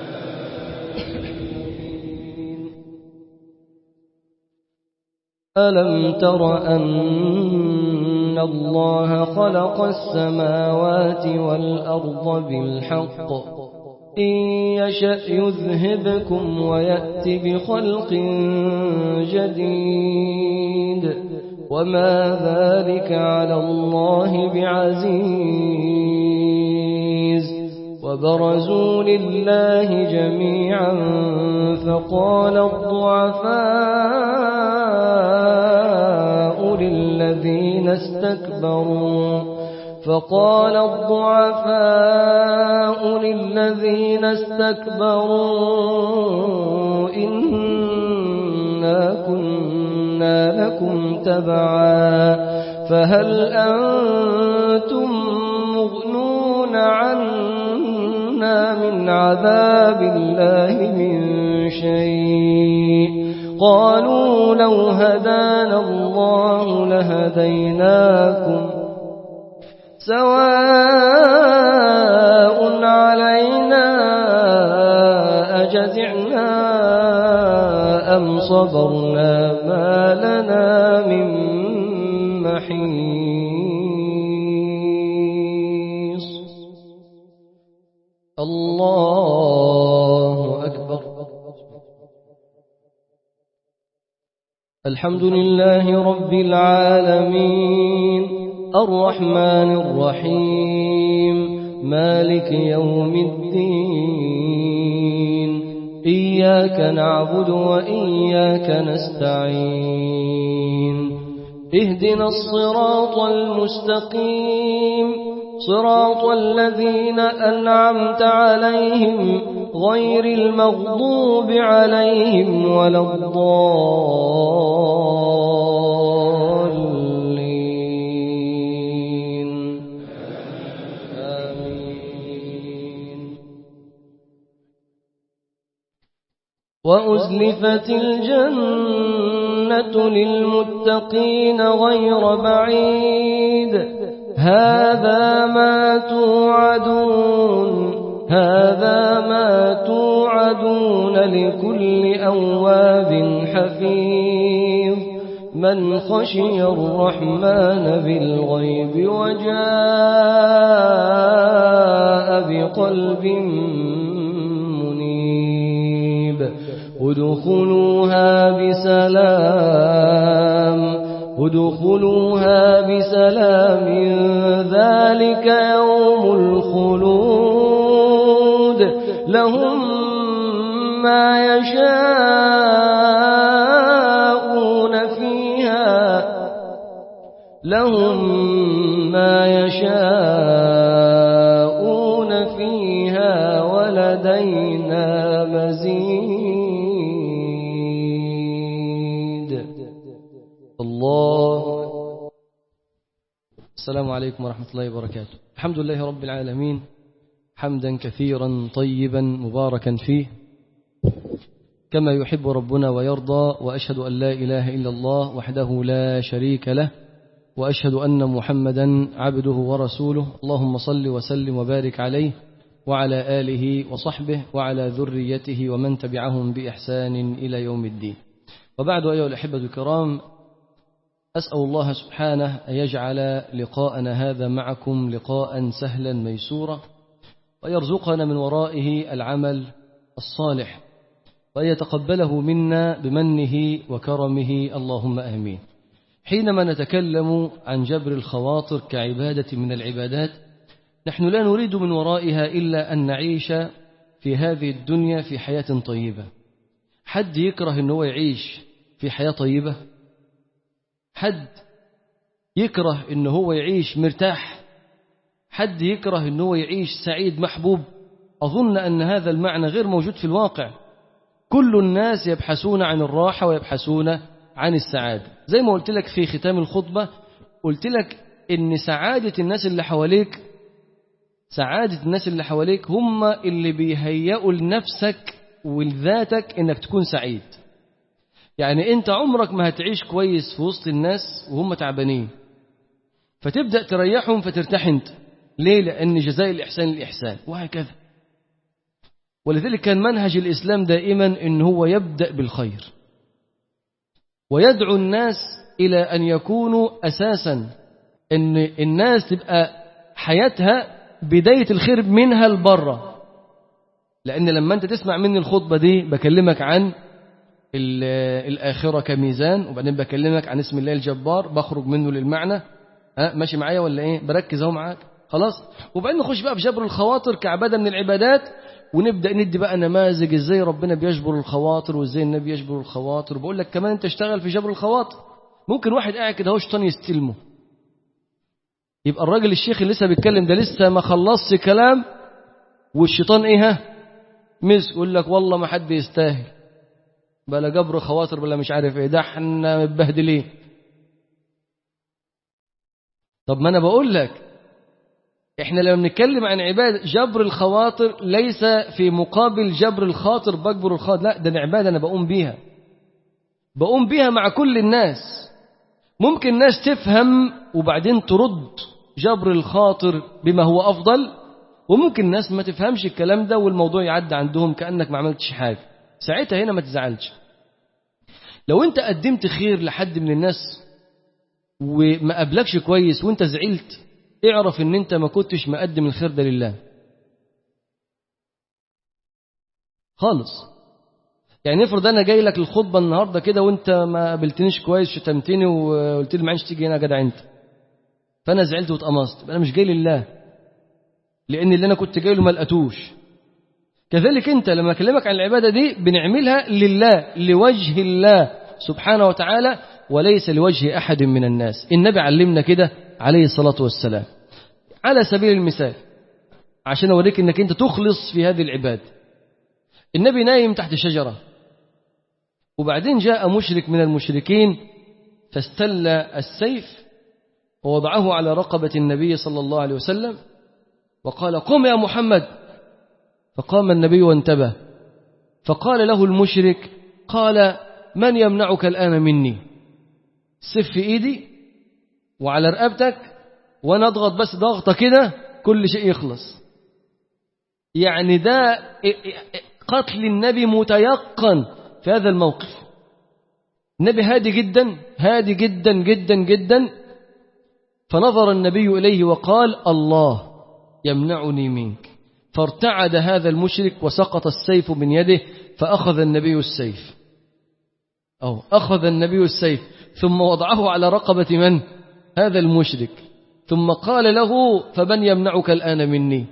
ألم تر أن الله خلق السماوات والأرض بالحق إن يشأ يذهبكم ويأت بخلق جديد وما ذلك على الله بعزيز وبرزوا لله جميعا فقال الضعفاء للذين استكبروا فقال الضعفاء للذين استكبروا إنا كنا لكم تبعا فهل أنتم مغنون عنا من عذاب الله من شيء قالوا لو هدانا الله لهديناكم سواء علينا أجزعنا أم صبرنا ما لنا من محيص الله أكبر الحمد لله رب العالمين الرحمن الرحيم مالك يوم الدين إياك نعبد وإياك نستعين اهدنا الصراط المستقيم صراط الذين أنعمت عليهم غير المغضوب عليهم ولا الضالين آمين وأزلفت الجنة للمتقين غير بعيد هذا ما توعدون هذا ما توعدون لكل أواب حفيظ من خشي الرحمن بالغيب وجاء بقلب منيب ادخلوها بسلام ادخلوها بسلام ذلك يوم الخلود لهم ما يشاءون فيها لهم ما يشاءون فيها ولدينا مزيد الله السلام عليكم ورحمة الله وبركاته الحمد لله رب العالمين حمدا كثيرا طيبا مباركا فيه كما يحب ربنا ويرضى وأشهد أن لا إله إلا الله وحده لا شريك له وأشهد أن محمدا عبده ورسوله اللهم صل وسلم وبارك عليه وعلى آله وصحبه وعلى ذريته ومن تبعهم بإحسان إلى يوم الدين وبعد أيها الأحبة الكرام أسأل الله سبحانه أن يجعل لقاءنا هذا معكم لقاء سهلا ميسورا ويرزقنا من ورائه العمل الصالح وأن يتقبله منا بمنه وكرمه اللهم آمين حينما نتكلم عن جبر الخواطر كعبادة من العبادات نحن لا نريد من ورائها إلا أن نعيش في هذه الدنيا في حياة طيبة حد يكره أنه يعيش في حياة طيبة حد يكره أنه هو يعيش مرتاح حد يكره أنه يعيش سعيد محبوب أظن أن هذا المعنى غير موجود في الواقع كل الناس يبحثون عن الراحة ويبحثون عن السعادة زي ما قلت لك في ختام الخطبة قلت لك إن سعادة الناس اللي حواليك سعادة الناس اللي حواليك هم اللي بيهيئوا لنفسك ولذاتك إنك تكون سعيد يعني انت عمرك ما هتعيش كويس في وسط الناس وهم تعبانين فتبدأ تريحهم فترتاح انت ليه لأن جزاء الإحسان الإحسان وهكذا ولذلك كان منهج الإسلام دائما إن هو يبدأ بالخير ويدعو الناس إلى أن يكونوا أساسا إن الناس تبقى حياتها بداية الخير منها لبره لأن لما أنت تسمع مني الخطبة دي بكلمك عن الآخرة كميزان وبعدين بكلمك عن اسم الله الجبار بخرج منه للمعنى ها ماشي معايا ولا ايه بركز اهو معاك خلاص وبعدين نخش بقى في جبر الخواطر كعبادة من العبادات ونبدأ ندي بقى نماذج ازاي ربنا بيجبر الخواطر وازاي النبي يجبر الخواطر بقول لك كمان انت اشتغل في جبر الخواطر ممكن واحد قاعد كده هو شيطان يستلمه يبقى الراجل الشيخ اللي لسه بيتكلم ده لسه ما خلصش كلام والشيطان ايه ها مسك يقول لك والله ما حد يستاهل بلا جبر خواطر بلا مش عارف ايه ده احنا متبهدلين طب ما انا بقول لك احنا لما بنتكلم عن عباده جبر الخواطر ليس في مقابل جبر الخاطر بجبر الخاطر لا ده عباده انا بقوم بيها بقوم بيها مع كل الناس ممكن الناس تفهم وبعدين ترد جبر الخاطر بما هو افضل وممكن الناس ما تفهمش الكلام ده والموضوع يعدي عندهم كانك ما عملتش حاجه ساعتها هنا ما تزعلش لو انت قدمت خير لحد من الناس وما قابلكش كويس وانت زعلت اعرف ان انت ما كنتش مقدم الخير ده لله خالص يعني افرض انا جاي لك الخطبه النهارده كده وانت ما قابلتنيش كويس شتمتني وقلت لي معلش تيجي هنا يا جدع انت فانا زعلت واتقمصت انا مش جاي لله لان اللي انا كنت جاي له ما لقيتوش كذلك انت لما اكلمك عن العباده دي بنعملها لله لوجه الله سبحانه وتعالى وليس لوجه احد من الناس النبي علمنا كده عليه الصلاه والسلام على سبيل المثال عشان اوريك انك انت تخلص في هذه العباده النبي نايم تحت شجره وبعدين جاء مشرك من المشركين فاستل السيف ووضعه على رقبه النبي صلى الله عليه وسلم وقال قم يا محمد فقام النبي وانتبه فقال له المشرك قال من يمنعك الآن مني سف في إيدي وعلى رقبتك وأنا أضغط بس ضغطة كده كل شيء يخلص يعني ده قتل النبي متيقن في هذا الموقف النبي هادي جدا هادي جدا جدا جدا فنظر النبي إليه وقال الله يمنعني منك فارتعد هذا المشرك وسقط السيف من يده فأخذ النبي السيف أو أخذ النبي السيف ثم وضعه على رقبة من؟ هذا المشرك ثم قال له فمن يمنعك الآن مني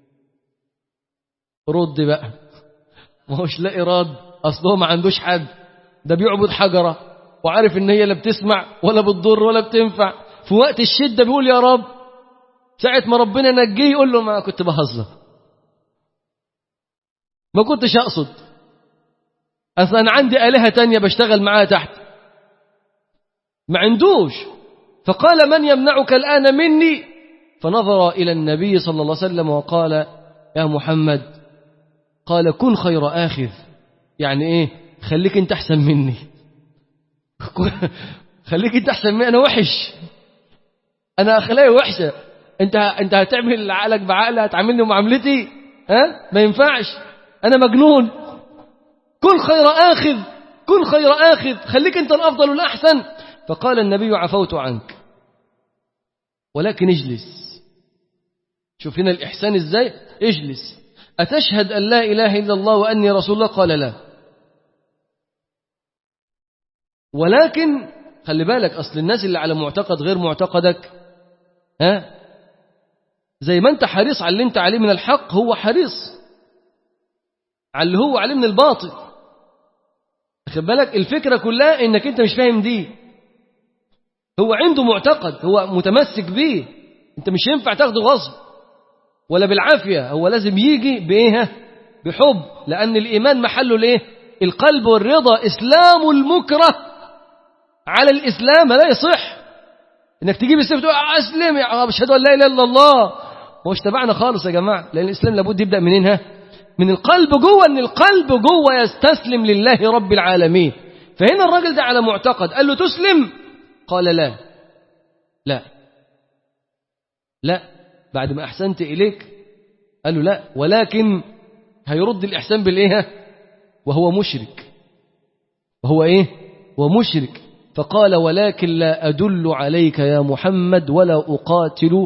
رد بقى ما هوش لاقي رد أصله ما عندوش حد ده بيعبد حجرة وعارف إن هي لا بتسمع ولا بتضر ولا بتنفع في وقت الشدة بيقول يا رب ساعة ما ربنا نجيه يقول له ما كنت بهزر ما كنتش أقصد أصلا أنا عندي آلهة تانية بشتغل معاها تحت ما عندوش فقال من يمنعك الآن مني فنظر إلى النبي صلى الله عليه وسلم وقال يا محمد قال كن خير آخذ يعني إيه خليك أنت أحسن مني خليك أنت أحسن مني أنا وحش أنا أخلاقي وحشة أنت أنت هتعمل عقلك بعقلي هتعاملني معاملتي ها ما ينفعش أنا مجنون كن خير آخذ كن خير آخذ خليك أنت الأفضل والأحسن فقال النبي عفوت عنك ولكن اجلس شوف هنا الإحسان إزاي اجلس أتشهد أن لا إله إلا الله وأني رسول الله قال لا ولكن خلي بالك أصل الناس اللي على معتقد غير معتقدك ها زي ما أنت حريص على اللي أنت عليه من الحق هو حريص على اللي هو عليه من الباطل خد بالك الفكرة كلها انك انت مش فاهم دي هو عنده معتقد هو متمسك بيه انت مش ينفع تاخده غصب ولا بالعافية هو لازم يجي بايه بحب لان الايمان محله الايه القلب والرضا اسلام المكره على الاسلام لا يصح انك تجيب السيف تقول اسلم يا اشهد ان لا اله الا الله مش تبعنا خالص يا جماعه لان الاسلام لابد يبدا منين ها من القلب جوه ان القلب جوه يستسلم لله رب العالمين فهنا الراجل ده على معتقد قال له تسلم قال لا لا لا بعد ما أحسنت إليك قال له لا ولكن هيرد الإحسان بالإيه وهو مشرك وهو إيه ومشرك فقال ولكن لا أدل عليك يا محمد ولا أقاتل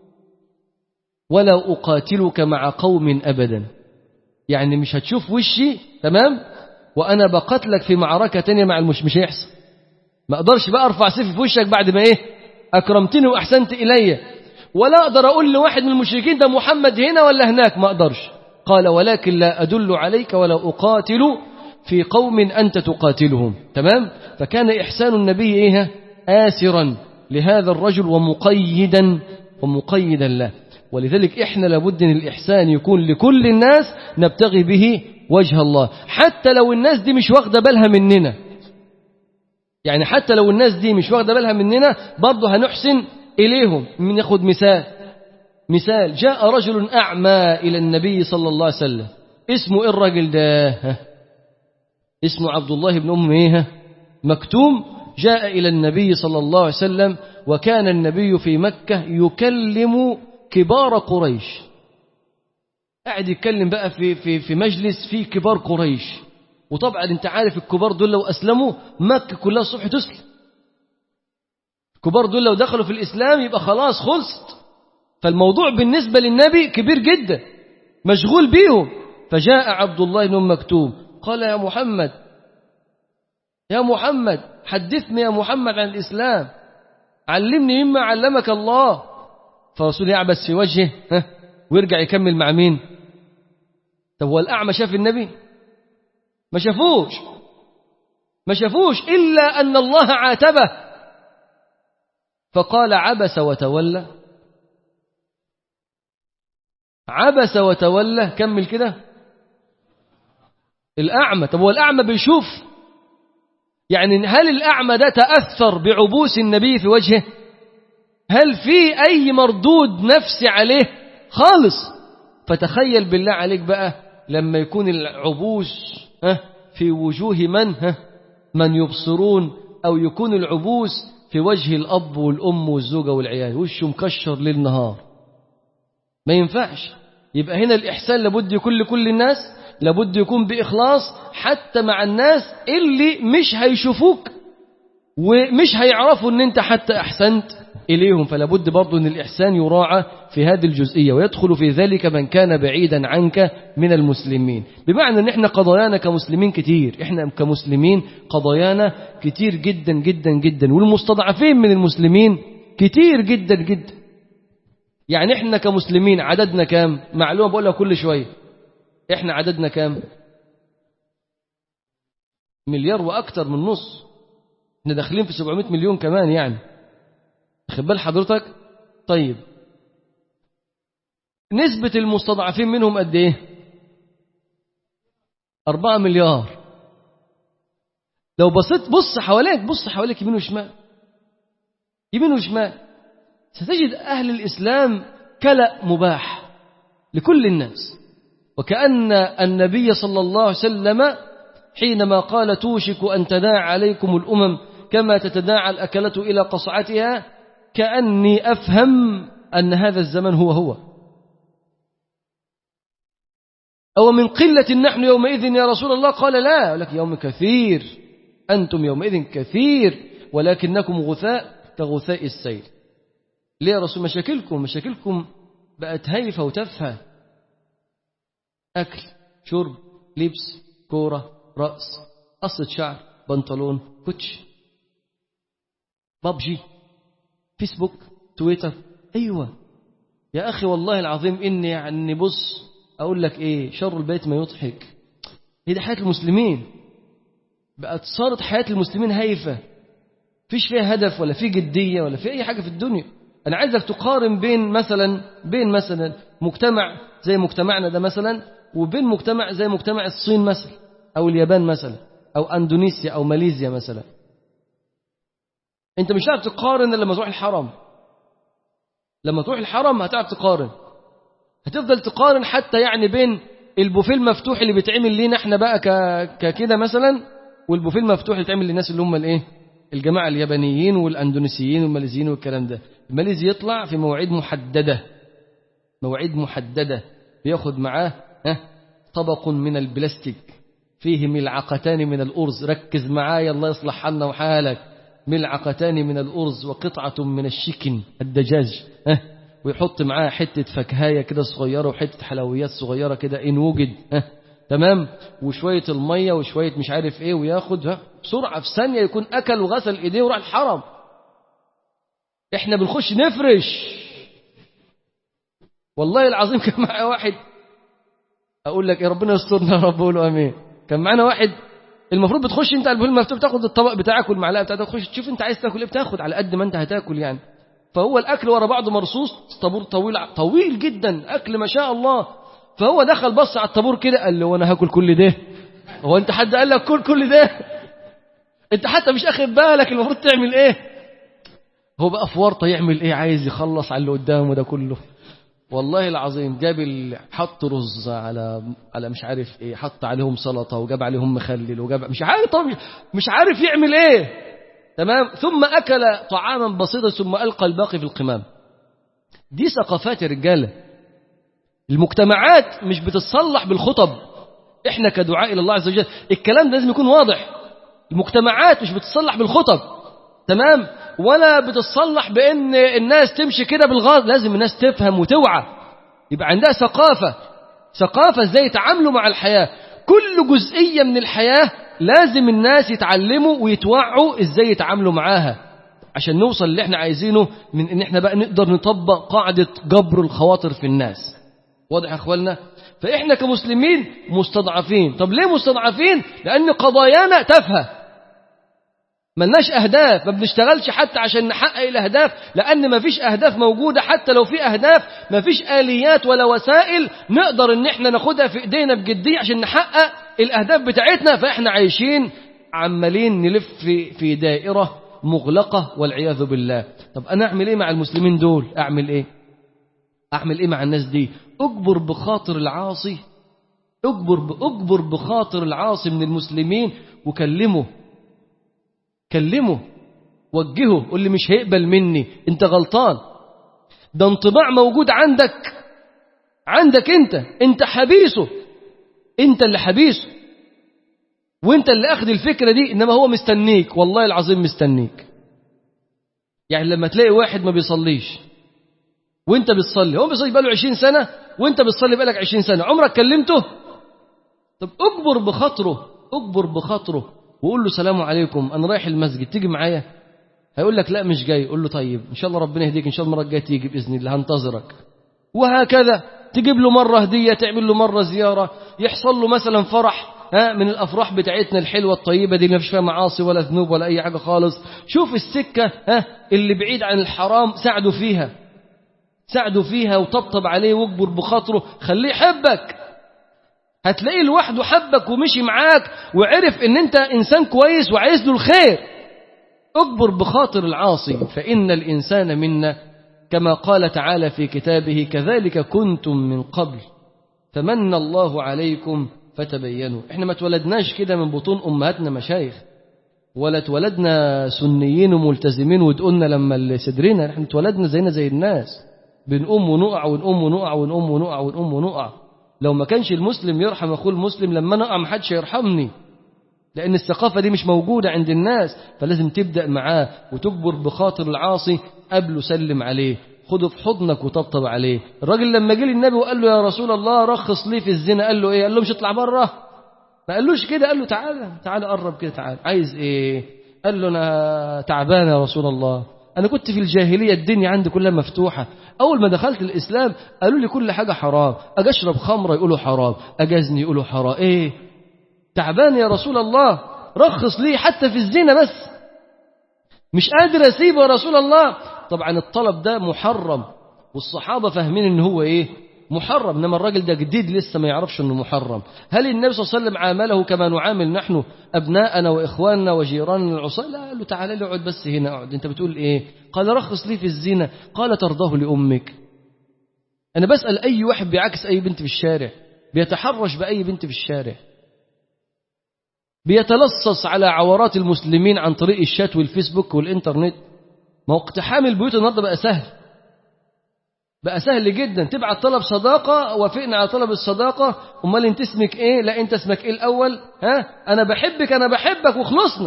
ولا أقاتلك مع قوم أبدا يعني مش هتشوف وشي تمام وأنا بقتلك في معركة تانية مع المش مش هيحصل ما أقدرش بقى أرفع سيفي في وشك بعد ما إيه أكرمتني وأحسنت إلي ولا أقدر أقول لواحد من المشركين ده محمد هنا ولا هناك ما أقدرش قال ولكن لا أدل عليك ولا أقاتل في قوم أنت تقاتلهم تمام فكان إحسان النبي إيه آسرا لهذا الرجل ومقيدا ومقيدا له ولذلك إحنا لابد أن الإحسان يكون لكل الناس نبتغي به وجه الله حتى لو الناس دي مش واخدة بالها مننا يعني حتى لو الناس دي مش واخدة بالها مننا برضه هنحسن إليهم من ياخد مثال مثال جاء رجل أعمى إلى النبي صلى الله عليه وسلم اسمه إيه الرجل ده اسمه عبد الله بن أم إيه مكتوم جاء إلى النبي صلى الله عليه وسلم وكان النبي في مكة يكلم كبار قريش قاعد يتكلم بقى في في في مجلس فيه كبار قريش وطبعا انت عارف الكبار دول لو اسلموا مكه كلها الصبح تسلم الكبار دول لو دخلوا في الاسلام يبقى خلاص خلصت فالموضوع بالنسبه للنبي كبير جدا مشغول بيهم فجاء عبد الله بن مكتوم قال يا محمد يا محمد حدثني يا محمد عن الاسلام علمني مما علمك الله فرسول يعبس في وجهه ها ويرجع يكمل مع مين طب هو الأعمى شاف النبي ما شافوش ما شافوش إلا أن الله عاتبه فقال عبس وتولى عبس وتولى كمل كده الأعمى طب هو الأعمى بيشوف يعني هل الأعمى ده تأثر بعبوس النبي في وجهه هل في أي مردود نفسي عليه خالص فتخيل بالله عليك بقى لما يكون العبوس في وجوه من من يبصرون أو يكون العبوس في وجه الأب والأم والزوجة والعيال وشه مكشر ليل نهار ما ينفعش يبقى هنا الإحسان لابد يكون لكل الناس لابد يكون بإخلاص حتى مع الناس اللي مش هيشوفوك ومش هيعرفوا ان انت حتى احسنت إليهم فلا بد برضو أن الإحسان يراعى في هذه الجزئية ويدخل في ذلك من كان بعيدا عنك من المسلمين بمعنى أن احنا قضايانا كمسلمين كتير احنا كمسلمين قضايانا كتير جدا جدا جدا والمستضعفين من المسلمين كتير جدا جدا يعني احنا كمسلمين عددنا كام معلومة بقولها كل شوية احنا عددنا كام مليار وأكتر من نص احنا داخلين في 700 مليون كمان يعني خد بال حضرتك طيب نسبة المستضعفين منهم قد ايه أربعة مليار لو بصيت بص حواليك بص حواليك يمين وشمال يمين وشمال ستجد أهل الإسلام كلأ مباح لكل الناس وكأن النبي صلى الله عليه وسلم حينما قال توشك أن تداعى عليكم الأمم كما تتداعى الأكلة إلى قصعتها كأني أفهم أن هذا الزمن هو هو أو من قلة نحن يومئذ يا رسول الله قال لا لك يوم كثير أنتم يومئذ كثير ولكنكم غثاء كغثاء السيل ليه يا رسول مشاكلكم مشاكلكم بقت هايفة وتافهة أكل شرب لبس كورة رأس قصة شعر بنطلون كوتش بابجي فيسبوك تويتر أيوة يا أخي والله العظيم إني يعني بص أقول لك إيه شر البيت ما يضحك هي دي حياة المسلمين بقت صارت حياة المسلمين هايفة فيش فيها هدف ولا في جدية ولا في أي حاجة في الدنيا أنا عايزك تقارن بين مثلا بين مثلا مجتمع زي مجتمعنا ده مثلا وبين مجتمع زي مجتمع الصين مثلا أو اليابان مثلا أو أندونيسيا أو ماليزيا مثلا أنت مش هتعرف تقارن إلا لما تروح الحرم لما تروح الحرم هتعرف تقارن هتفضل تقارن حتى يعني بين البوفيه المفتوح اللي بيتعمل لينا احنا بقى ككده مثلا والبوفيه المفتوح يتعمل للناس اللي هم الايه الجماعه اليابانيين والاندونيسيين والماليزيين والكلام ده الماليزي يطلع في مواعيد محدده مواعيد محدده بياخد معاه ها طبق من البلاستيك فيه ملعقتان من الأرز ركز معايا الله يصلح حالنا وحالك ملعقتان من الأرز وقطعة من الشكن الدجاج ها ويحط معاه حتة فكهاية كده صغيرة وحتة حلويات صغيرة كده إن وجد ها تمام وشوية المية وشوية مش عارف إيه وياخد ها بسرعة في ثانية يكون أكل وغسل إيديه وراح الحرم إحنا بنخش نفرش والله العظيم كان معايا واحد أقول لك يا ربنا يسترنا يا رب قولوا أمين كان معانا واحد المفروض بتخش انت على البول المفتوح تاخد الطبق بتاعك والمعلقه بتاعتك تخش تشوف انت عايز تاكل ايه بتاخد على قد ما انت هتاكل يعني فهو الاكل ورا بعضه مرصوص طابور طويل طويل جدا اكل ما شاء الله فهو دخل بص على الطابور كده قال له وانا هاكل كل ده هو انت حد قال لك كل كل ده انت حتى مش اخد بالك المفروض تعمل ايه هو بقى في ورطه يعمل ايه عايز يخلص على اللي قدامه ده كله والله العظيم جاب ال... حط رز على على مش عارف ايه حط عليهم سلطه وجاب عليهم مخلل وجاب مش عارف طب مش عارف يعمل ايه تمام ثم اكل طعاما بسيطا ثم القى الباقي في القمام دي ثقافات يا رجاله المجتمعات مش بتتصلح بالخطب احنا كدعاء الى الله عز وجل الكلام ده لازم يكون واضح المجتمعات مش بتتصلح بالخطب تمام ولا بتتصلح بان الناس تمشي كده بالغاز لازم الناس تفهم وتوعى يبقى عندها ثقافه ثقافه ازاي يتعاملوا مع الحياه كل جزئيه من الحياه لازم الناس يتعلموا ويتوعوا ازاي يتعاملوا معاها عشان نوصل اللي احنا عايزينه من ان احنا بقى نقدر نطبق قاعده جبر الخواطر في الناس واضح يا اخواننا فاحنا كمسلمين مستضعفين طب ليه مستضعفين لان قضايانا تافهه ملناش أهداف ما بنشتغلش حتى عشان نحقق الأهداف لأن ما فيش أهداف موجودة حتى لو في أهداف ما فيش آليات ولا وسائل نقدر إن إحنا ناخدها في إيدينا بجدية عشان نحقق الأهداف بتاعتنا فإحنا عايشين عمالين نلف في, في دائرة مغلقة والعياذ بالله طب أنا أعمل إيه مع المسلمين دول أعمل إيه أعمل إيه مع الناس دي أجبر بخاطر العاصي أجبر أجبر بخاطر العاصي من المسلمين وكلمه كلمه وجهه قول لي مش هيقبل مني انت غلطان ده انطباع موجود عندك عندك انت انت حبيسه انت اللي حبيسه وانت اللي اخذ الفكره دي انما هو مستنيك والله العظيم مستنيك يعني لما تلاقي واحد ما بيصليش وانت بتصلي هو بيصلي بقاله 20 سنه وانت بتصلي بقالك 20 سنه عمرك كلمته طب اجبر بخاطره اجبر بخاطره وقول له سلام عليكم انا رايح المسجد تيجي معايا هيقول لك لا مش جاي قول له طيب ان شاء الله ربنا يهديك ان شاء الله المره الجايه تيجي باذن الله هنتظرك وهكذا تجيب له مره هديه تعمل له مره زياره يحصل له مثلا فرح ها من الافراح بتاعتنا الحلوه الطيبه دي اللي مفيش فيها معاصي ولا ذنوب ولا اي حاجه خالص شوف السكه ها اللي بعيد عن الحرام ساعده فيها ساعده فيها وطبطب عليه واجبر بخاطره خليه يحبك هتلاقيه لوحده حبك ومشي معاك وعرف ان انت انسان كويس وعايز له الخير اجبر بخاطر العاصي فان الانسان منا كما قال تعالى في كتابه كذلك كنتم من قبل فمن الله عليكم فتبينوا احنا ما اتولدناش كده من بطون امهاتنا مشايخ ولا اتولدنا سنيين وملتزمين ودقلنا لما اللي صدرنا احنا اتولدنا زينا زي الناس بنقوم ونقع ونقوم ونقع ونقوم ونقع ونقوم ونقع لو ما كانش المسلم يرحم اخوه المسلم لما انا اقع ما حدش يرحمني لان الثقافه دي مش موجوده عند الناس فلازم تبدا معاه وتجبر بخاطر العاصي قبله سلم عليه خده في حضنك وطبطب عليه الراجل لما جه للنبي وقال له يا رسول الله رخص لي في الزنا قال له ايه قال له مش اطلع بره ما قالوش كده قال له تعالى تعالى قرب كده تعالى عايز ايه قال له انا تعبان يا رسول الله انا كنت في الجاهليه الدنيا عندي كلها مفتوحه اول ما دخلت الاسلام قالوا لي كل حاجه حرام اجي اشرب خمره يقولوا حرام اجازني يقولوا حرام ايه تعبان يا رسول الله رخص لي حتى في الزنا بس مش قادر اسيبه يا رسول الله طبعا الطلب ده محرم والصحابه فاهمين ان هو ايه محرم انما الراجل ده جديد لسه ما يعرفش انه محرم هل النبي صلى الله عليه وسلم عامله كما نعامل نحن ابناءنا واخواننا وجيراننا العصاة لا قال له تعالى لي اقعد بس هنا اقعد انت بتقول ايه قال رخص لي في الزنا قال ترضاه لامك انا بسال اي واحد بيعكس اي بنت في الشارع بيتحرش باي بنت في الشارع بيتلصص على عورات المسلمين عن طريق الشات والفيسبوك والإنترنت ما هو اقتحام البيوت النهارده بقى سهل بقى سهل جدا تبعت طلب صداقة وافقنا على طلب الصداقة امال انت اسمك ايه لا انت اسمك ايه الاول ها انا بحبك انا بحبك وخلصنا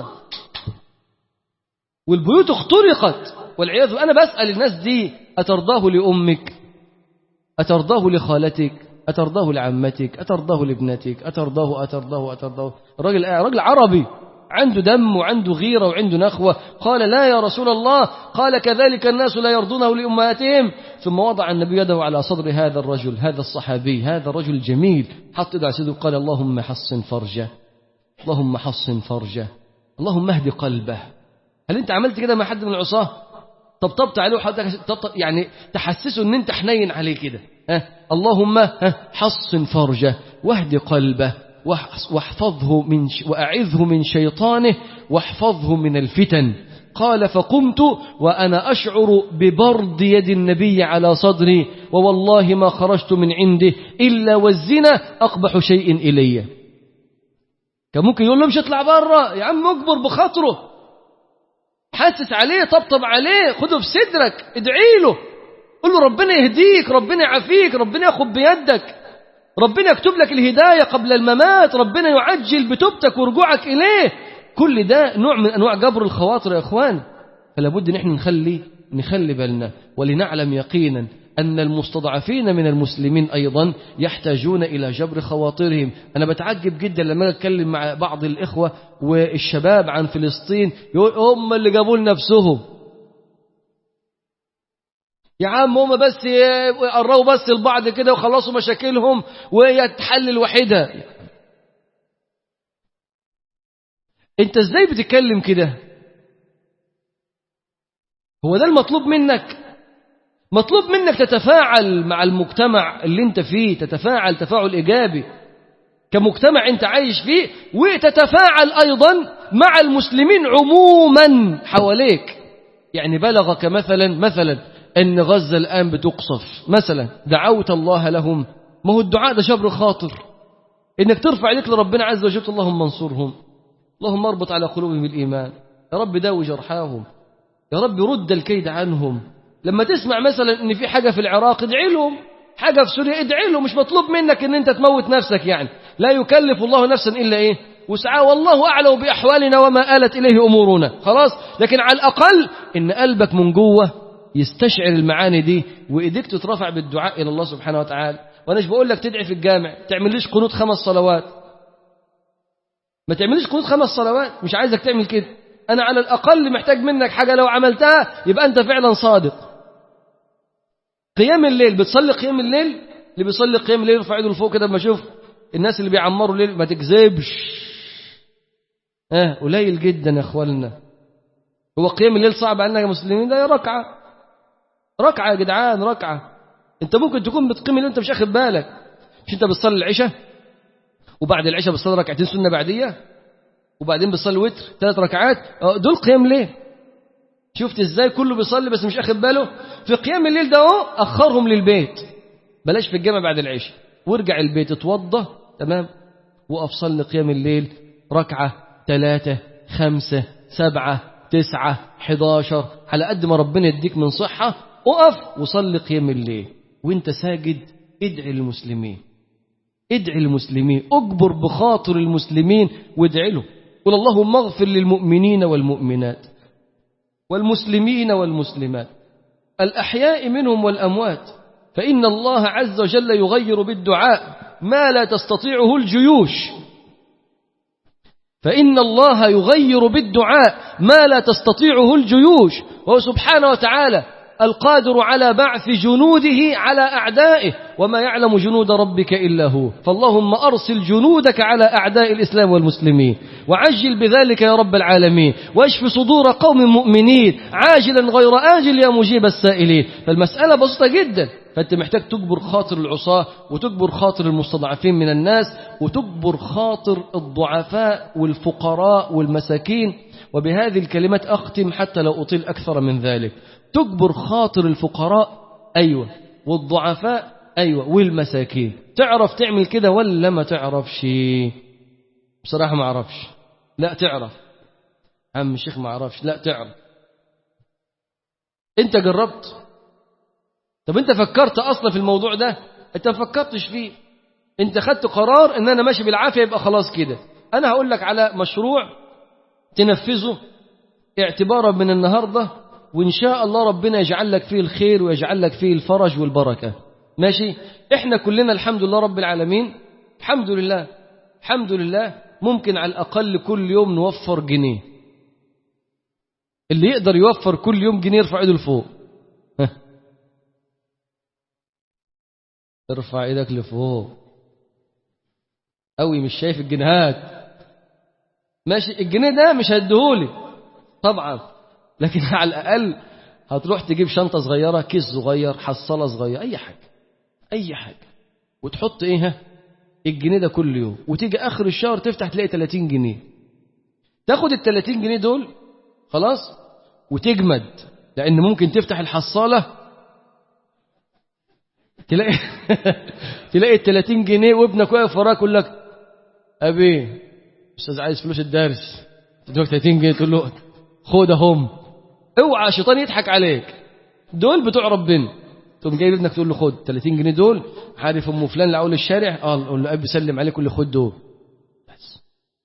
والبيوت اخترقت والعياذ انا بسأل الناس دي اترضاه لامك اترضاه لخالتك اترضاه لعمتك اترضاه لابنتك اترضاه اترضاه اترضاه الراجل راجل عربي عنده دم وعنده غيرة وعنده نخوة قال لا يا رسول الله قال كذلك الناس لا يرضونه لأمهاتهم ثم وضع النبي يده على صدر هذا الرجل هذا الصحابي هذا الرجل الجميل حط يده على صدره قال اللهم حصن فرجه اللهم حصن فرجه اللهم اهد قلبه هل انت عملت كده مع حد من العصاه طبطبت عليه وحضرتك يعني تحسسه ان انت حنين عليه كده ها اللهم ها حصن فرجه واهد قلبه واحفظه من وأعذه من شيطانه واحفظه من الفتن قال فقمت وأنا أشعر ببرد يد النبي على صدري ووالله ما خرجت من عنده إلا والزنا أقبح شيء إلي كان ممكن يقول له مش اطلع بره يا عم اكبر بخاطره حسس عليه طبطب عليه خده في صدرك ادعي له قل له ربنا يهديك ربنا يعافيك ربنا ياخد بيدك ربنا يكتب لك الهداية قبل الممات ربنا يعجل بتوبتك ورجوعك إليه كل ده نوع من أنواع جبر الخواطر يا إخوان فلا بد نحن نخلي نخلي بالنا ولنعلم يقينا أن المستضعفين من المسلمين أيضا يحتاجون إلى جبر خواطرهم أنا بتعجب جدا لما أتكلم مع بعض الإخوة والشباب عن فلسطين يقول هم اللي جابوا لنفسهم يا عم هم بس يقربوا بس لبعض كده وخلصوا مشاكلهم وهي تحل الوحيدة انت ازاي بتتكلم كده هو ده المطلوب منك مطلوب منك تتفاعل مع المجتمع اللي انت فيه تتفاعل تفاعل ايجابي كمجتمع انت عايش فيه وتتفاعل ايضا مع المسلمين عموما حواليك يعني بلغك مثلا مثلا ان غزة الان بتقصف مثلا دعوت الله لهم ما هو الدعاء ده جبر خاطر انك ترفع يديك لربنا عز وجل اللهم انصرهم اللهم اربط على قلوبهم الايمان يا رب داوي جرحاهم يا رب رد الكيد عنهم لما تسمع مثلا ان في حاجه في العراق ادعي لهم حاجه في سوريا ادعي لهم مش مطلوب منك ان انت تموت نفسك يعني لا يكلف الله نفسا الا ايه وسعى والله اعلم باحوالنا وما آلت اليه امورنا خلاص لكن على الاقل ان قلبك من جوه يستشعر المعاني دي وايديك تترفع بالدعاء الى الله سبحانه وتعالى وانا مش بقول لك تدعي في الجامع تعمليش قنوت خمس صلوات ما تعمليش قنوت خمس صلوات مش عايزك تعمل كده انا على الاقل محتاج منك حاجه لو عملتها يبقى انت فعلا صادق قيام الليل بتصلي قيام الليل اللي بيصلي قيام الليل يرفع ايده لفوق كده لما اشوف الناس اللي بيعمروا الليل ما تكذبش اه قليل جدا يا اخواننا هو قيام الليل صعب علينا كمسلمين ده ركعه ركعه يا جدعان ركعه انت ممكن تكون بتقيم الليل وانت مش واخد بالك مش انت بتصلي العشاء وبعد العشاء بتصلي ركعتين سنه بعديه وبعدين بتصلي وتر ثلاث ركعات دول قيام ليل شفت ازاي كله بيصلي بس مش اخد باله في قيام الليل ده اهو اخرهم للبيت بلاش في الجامع بعد العشاء وارجع البيت اتوضى تمام وقف صلي قيام الليل ركعه ثلاثه خمسه سبعه تسعه حداشر على قد ما ربنا يديك من صحه اقف وصلي قيام الليل وانت ساجد ادعي للمسلمين ادعي للمسلمين اجبر بخاطر المسلمين وادعي له قل اللهم اغفر للمؤمنين والمؤمنات والمسلمين والمسلمات الأحياء منهم والأموات فإن الله عز وجل يغير بالدعاء ما لا تستطيعه الجيوش فإن الله يغير بالدعاء ما لا تستطيعه الجيوش وهو سبحانه وتعالى القادر على بعث جنوده على أعدائه وما يعلم جنود ربك إلا هو فاللهم أرسل جنودك على أعداء الإسلام والمسلمين وعجل بذلك يا رب العالمين واشف صدور قوم مؤمنين عاجلا غير آجل يا مجيب السائلين فالمسألة بسيطة جدا فأنت محتاج تجبر خاطر العصاة وتجبر خاطر المستضعفين من الناس وتجبر خاطر الضعفاء والفقراء والمساكين وبهذه الكلمات أختم حتى لو أطيل أكثر من ذلك تجبر خاطر الفقراء أيوة والضعفاء أيوة والمساكين تعرف تعمل كده ولا ما تعرفش بصراحة ما أعرفش لا تعرف عم الشيخ ما عرفش لا تعرف انت جربت طب انت فكرت اصلا في الموضوع ده انت ما فكرتش فيه انت خدت قرار ان انا ماشي بالعافيه يبقى خلاص كده انا هقول لك على مشروع تنفذه اعتبارا من النهارده وان شاء الله ربنا يجعل لك فيه الخير ويجعل لك فيه الفرج والبركه ماشي احنا كلنا الحمد لله رب العالمين الحمد لله الحمد لله ممكن على الاقل كل يوم نوفر جنيه اللي يقدر يوفر كل يوم جنيه يرفع ايده لفوق ها. ارفع ايدك لفوق قوي مش شايف الجنيهات ماشي الجنيه ده مش هديهولي طبعا لكن على الاقل هتروح تجيب شنطه صغيره كيس صغير حصاله صغيره اي حاجه اي حاجه وتحط ايه ها الجنيه ده كل يوم وتيجي اخر الشهر تفتح تلاقي 30 جنيه تاخد ال 30 جنيه دول خلاص وتجمد لان ممكن تفتح الحصاله تلاقي تلاقي ال 30 جنيه وابنك واقف وراك يقول لك ابي استاذ عايز فلوس الدرس تدوك 30 جنيه تقول له خد اهم اوعى الشيطان يضحك عليك دول بتوع ربنا تقوم جايب ابنك تقول له خد 30 جنيه دول عارف ام فلان اللي اول الشارع اه قول له ابي سلم عليك قول له خد دول بس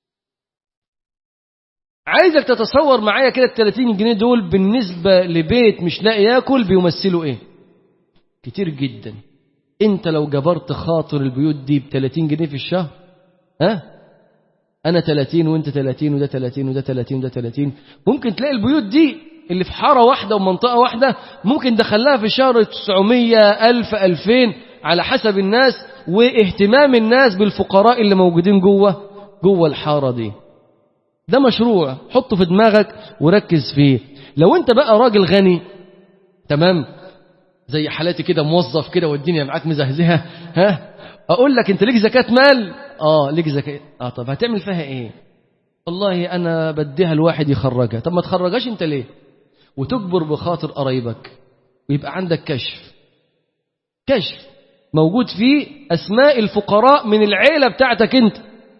عايزك تتصور معايا كده ال 30 جنيه دول بالنسبه لبيت مش لاقي ياكل بيمثلوا ايه كتير جدا انت لو جبرت خاطر البيوت دي ب 30 جنيه في الشهر ها انا 30 وانت 30 وده 30 وده 30 وده 30 ممكن تلاقي البيوت دي اللي في حاره واحده ومنطقه واحده ممكن دخلها في الشهر 900 1000 2000 على حسب الناس واهتمام الناس بالفقراء اللي موجودين جوه جوه الحاره دي ده مشروع حطه في دماغك وركز فيه لو انت بقى راجل غني تمام زي حالاتي كده موظف كده والدنيا معاك مزهزهه ها اقول لك انت ليك زكاه مال اه ليك زكاه اه طب هتعمل فيها ايه والله انا بديها الواحد يخرجها طب ما تخرجهاش انت ليه وتكبر بخاطر قرايبك ويبقى عندك كشف كشف موجود فيه اسماء الفقراء من العيله بتاعتك انت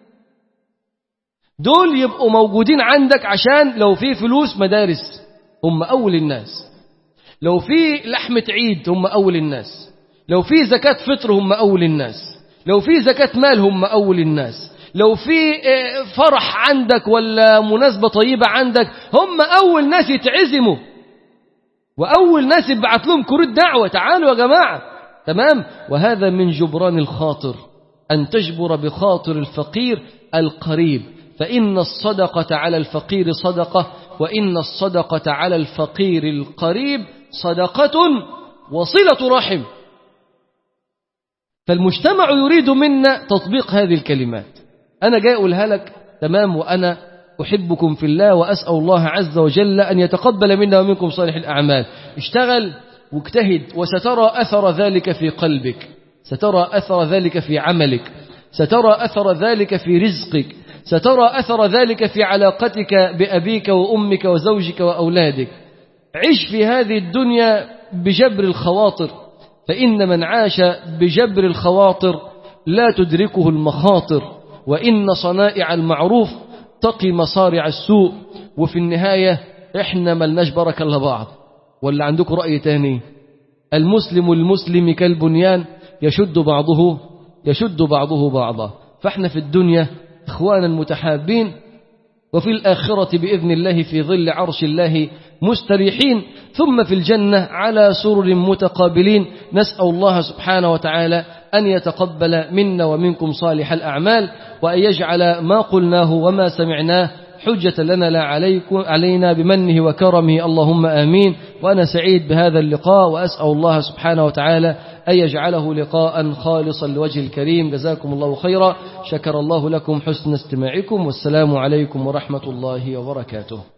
دول يبقوا موجودين عندك عشان لو في فلوس مدارس هم اول الناس لو في لحمه عيد هم اول الناس لو في زكاه فطر هم اول الناس لو في زكاه مال هم اول الناس لو في فرح عندك ولا مناسبة طيبة عندك هم أول ناس يتعزموا وأول ناس يبعث لهم كروت دعوة تعالوا يا جماعة تمام وهذا من جبران الخاطر أن تجبر بخاطر الفقير القريب فإن الصدقة على الفقير صدقة وإن الصدقة على الفقير القريب صدقة وصلة رحم فالمجتمع يريد منا تطبيق هذه الكلمات أنا جاي أقولها لك تمام وأنا أحبكم في الله وأسأل الله عز وجل أن يتقبل منا ومنكم صالح الأعمال اشتغل واجتهد وسترى أثر ذلك في قلبك سترى أثر ذلك في عملك سترى أثر ذلك في رزقك سترى أثر ذلك في علاقتك بأبيك وأمك وزوجك وأولادك عش في هذه الدنيا بجبر الخواطر فإن من عاش بجبر الخواطر لا تدركه المخاطر وإن صنائع المعروف تقي مصارع السوء وفي النهاية إحنا ملناش بركة إلا بعض ولا عندكم رأي تاني المسلم المسلم كالبنيان يشد بعضه يشد بعضه بعضا فإحنا في الدنيا إخوانا متحابين وفي الآخرة بإذن الله في ظل عرش الله مستريحين ثم في الجنة على سرر متقابلين نسأل الله سبحانه وتعالى أن يتقبل منا ومنكم صالح الأعمال وأن يجعل ما قلناه وما سمعناه حجة لنا لا عليكم علينا بمنه وكرمه اللهم آمين وأنا سعيد بهذا اللقاء وأسأل الله سبحانه وتعالى أن يجعله لقاء خالصا لوجه الكريم جزاكم الله خيرا شكر الله لكم حسن استماعكم والسلام عليكم ورحمة الله وبركاته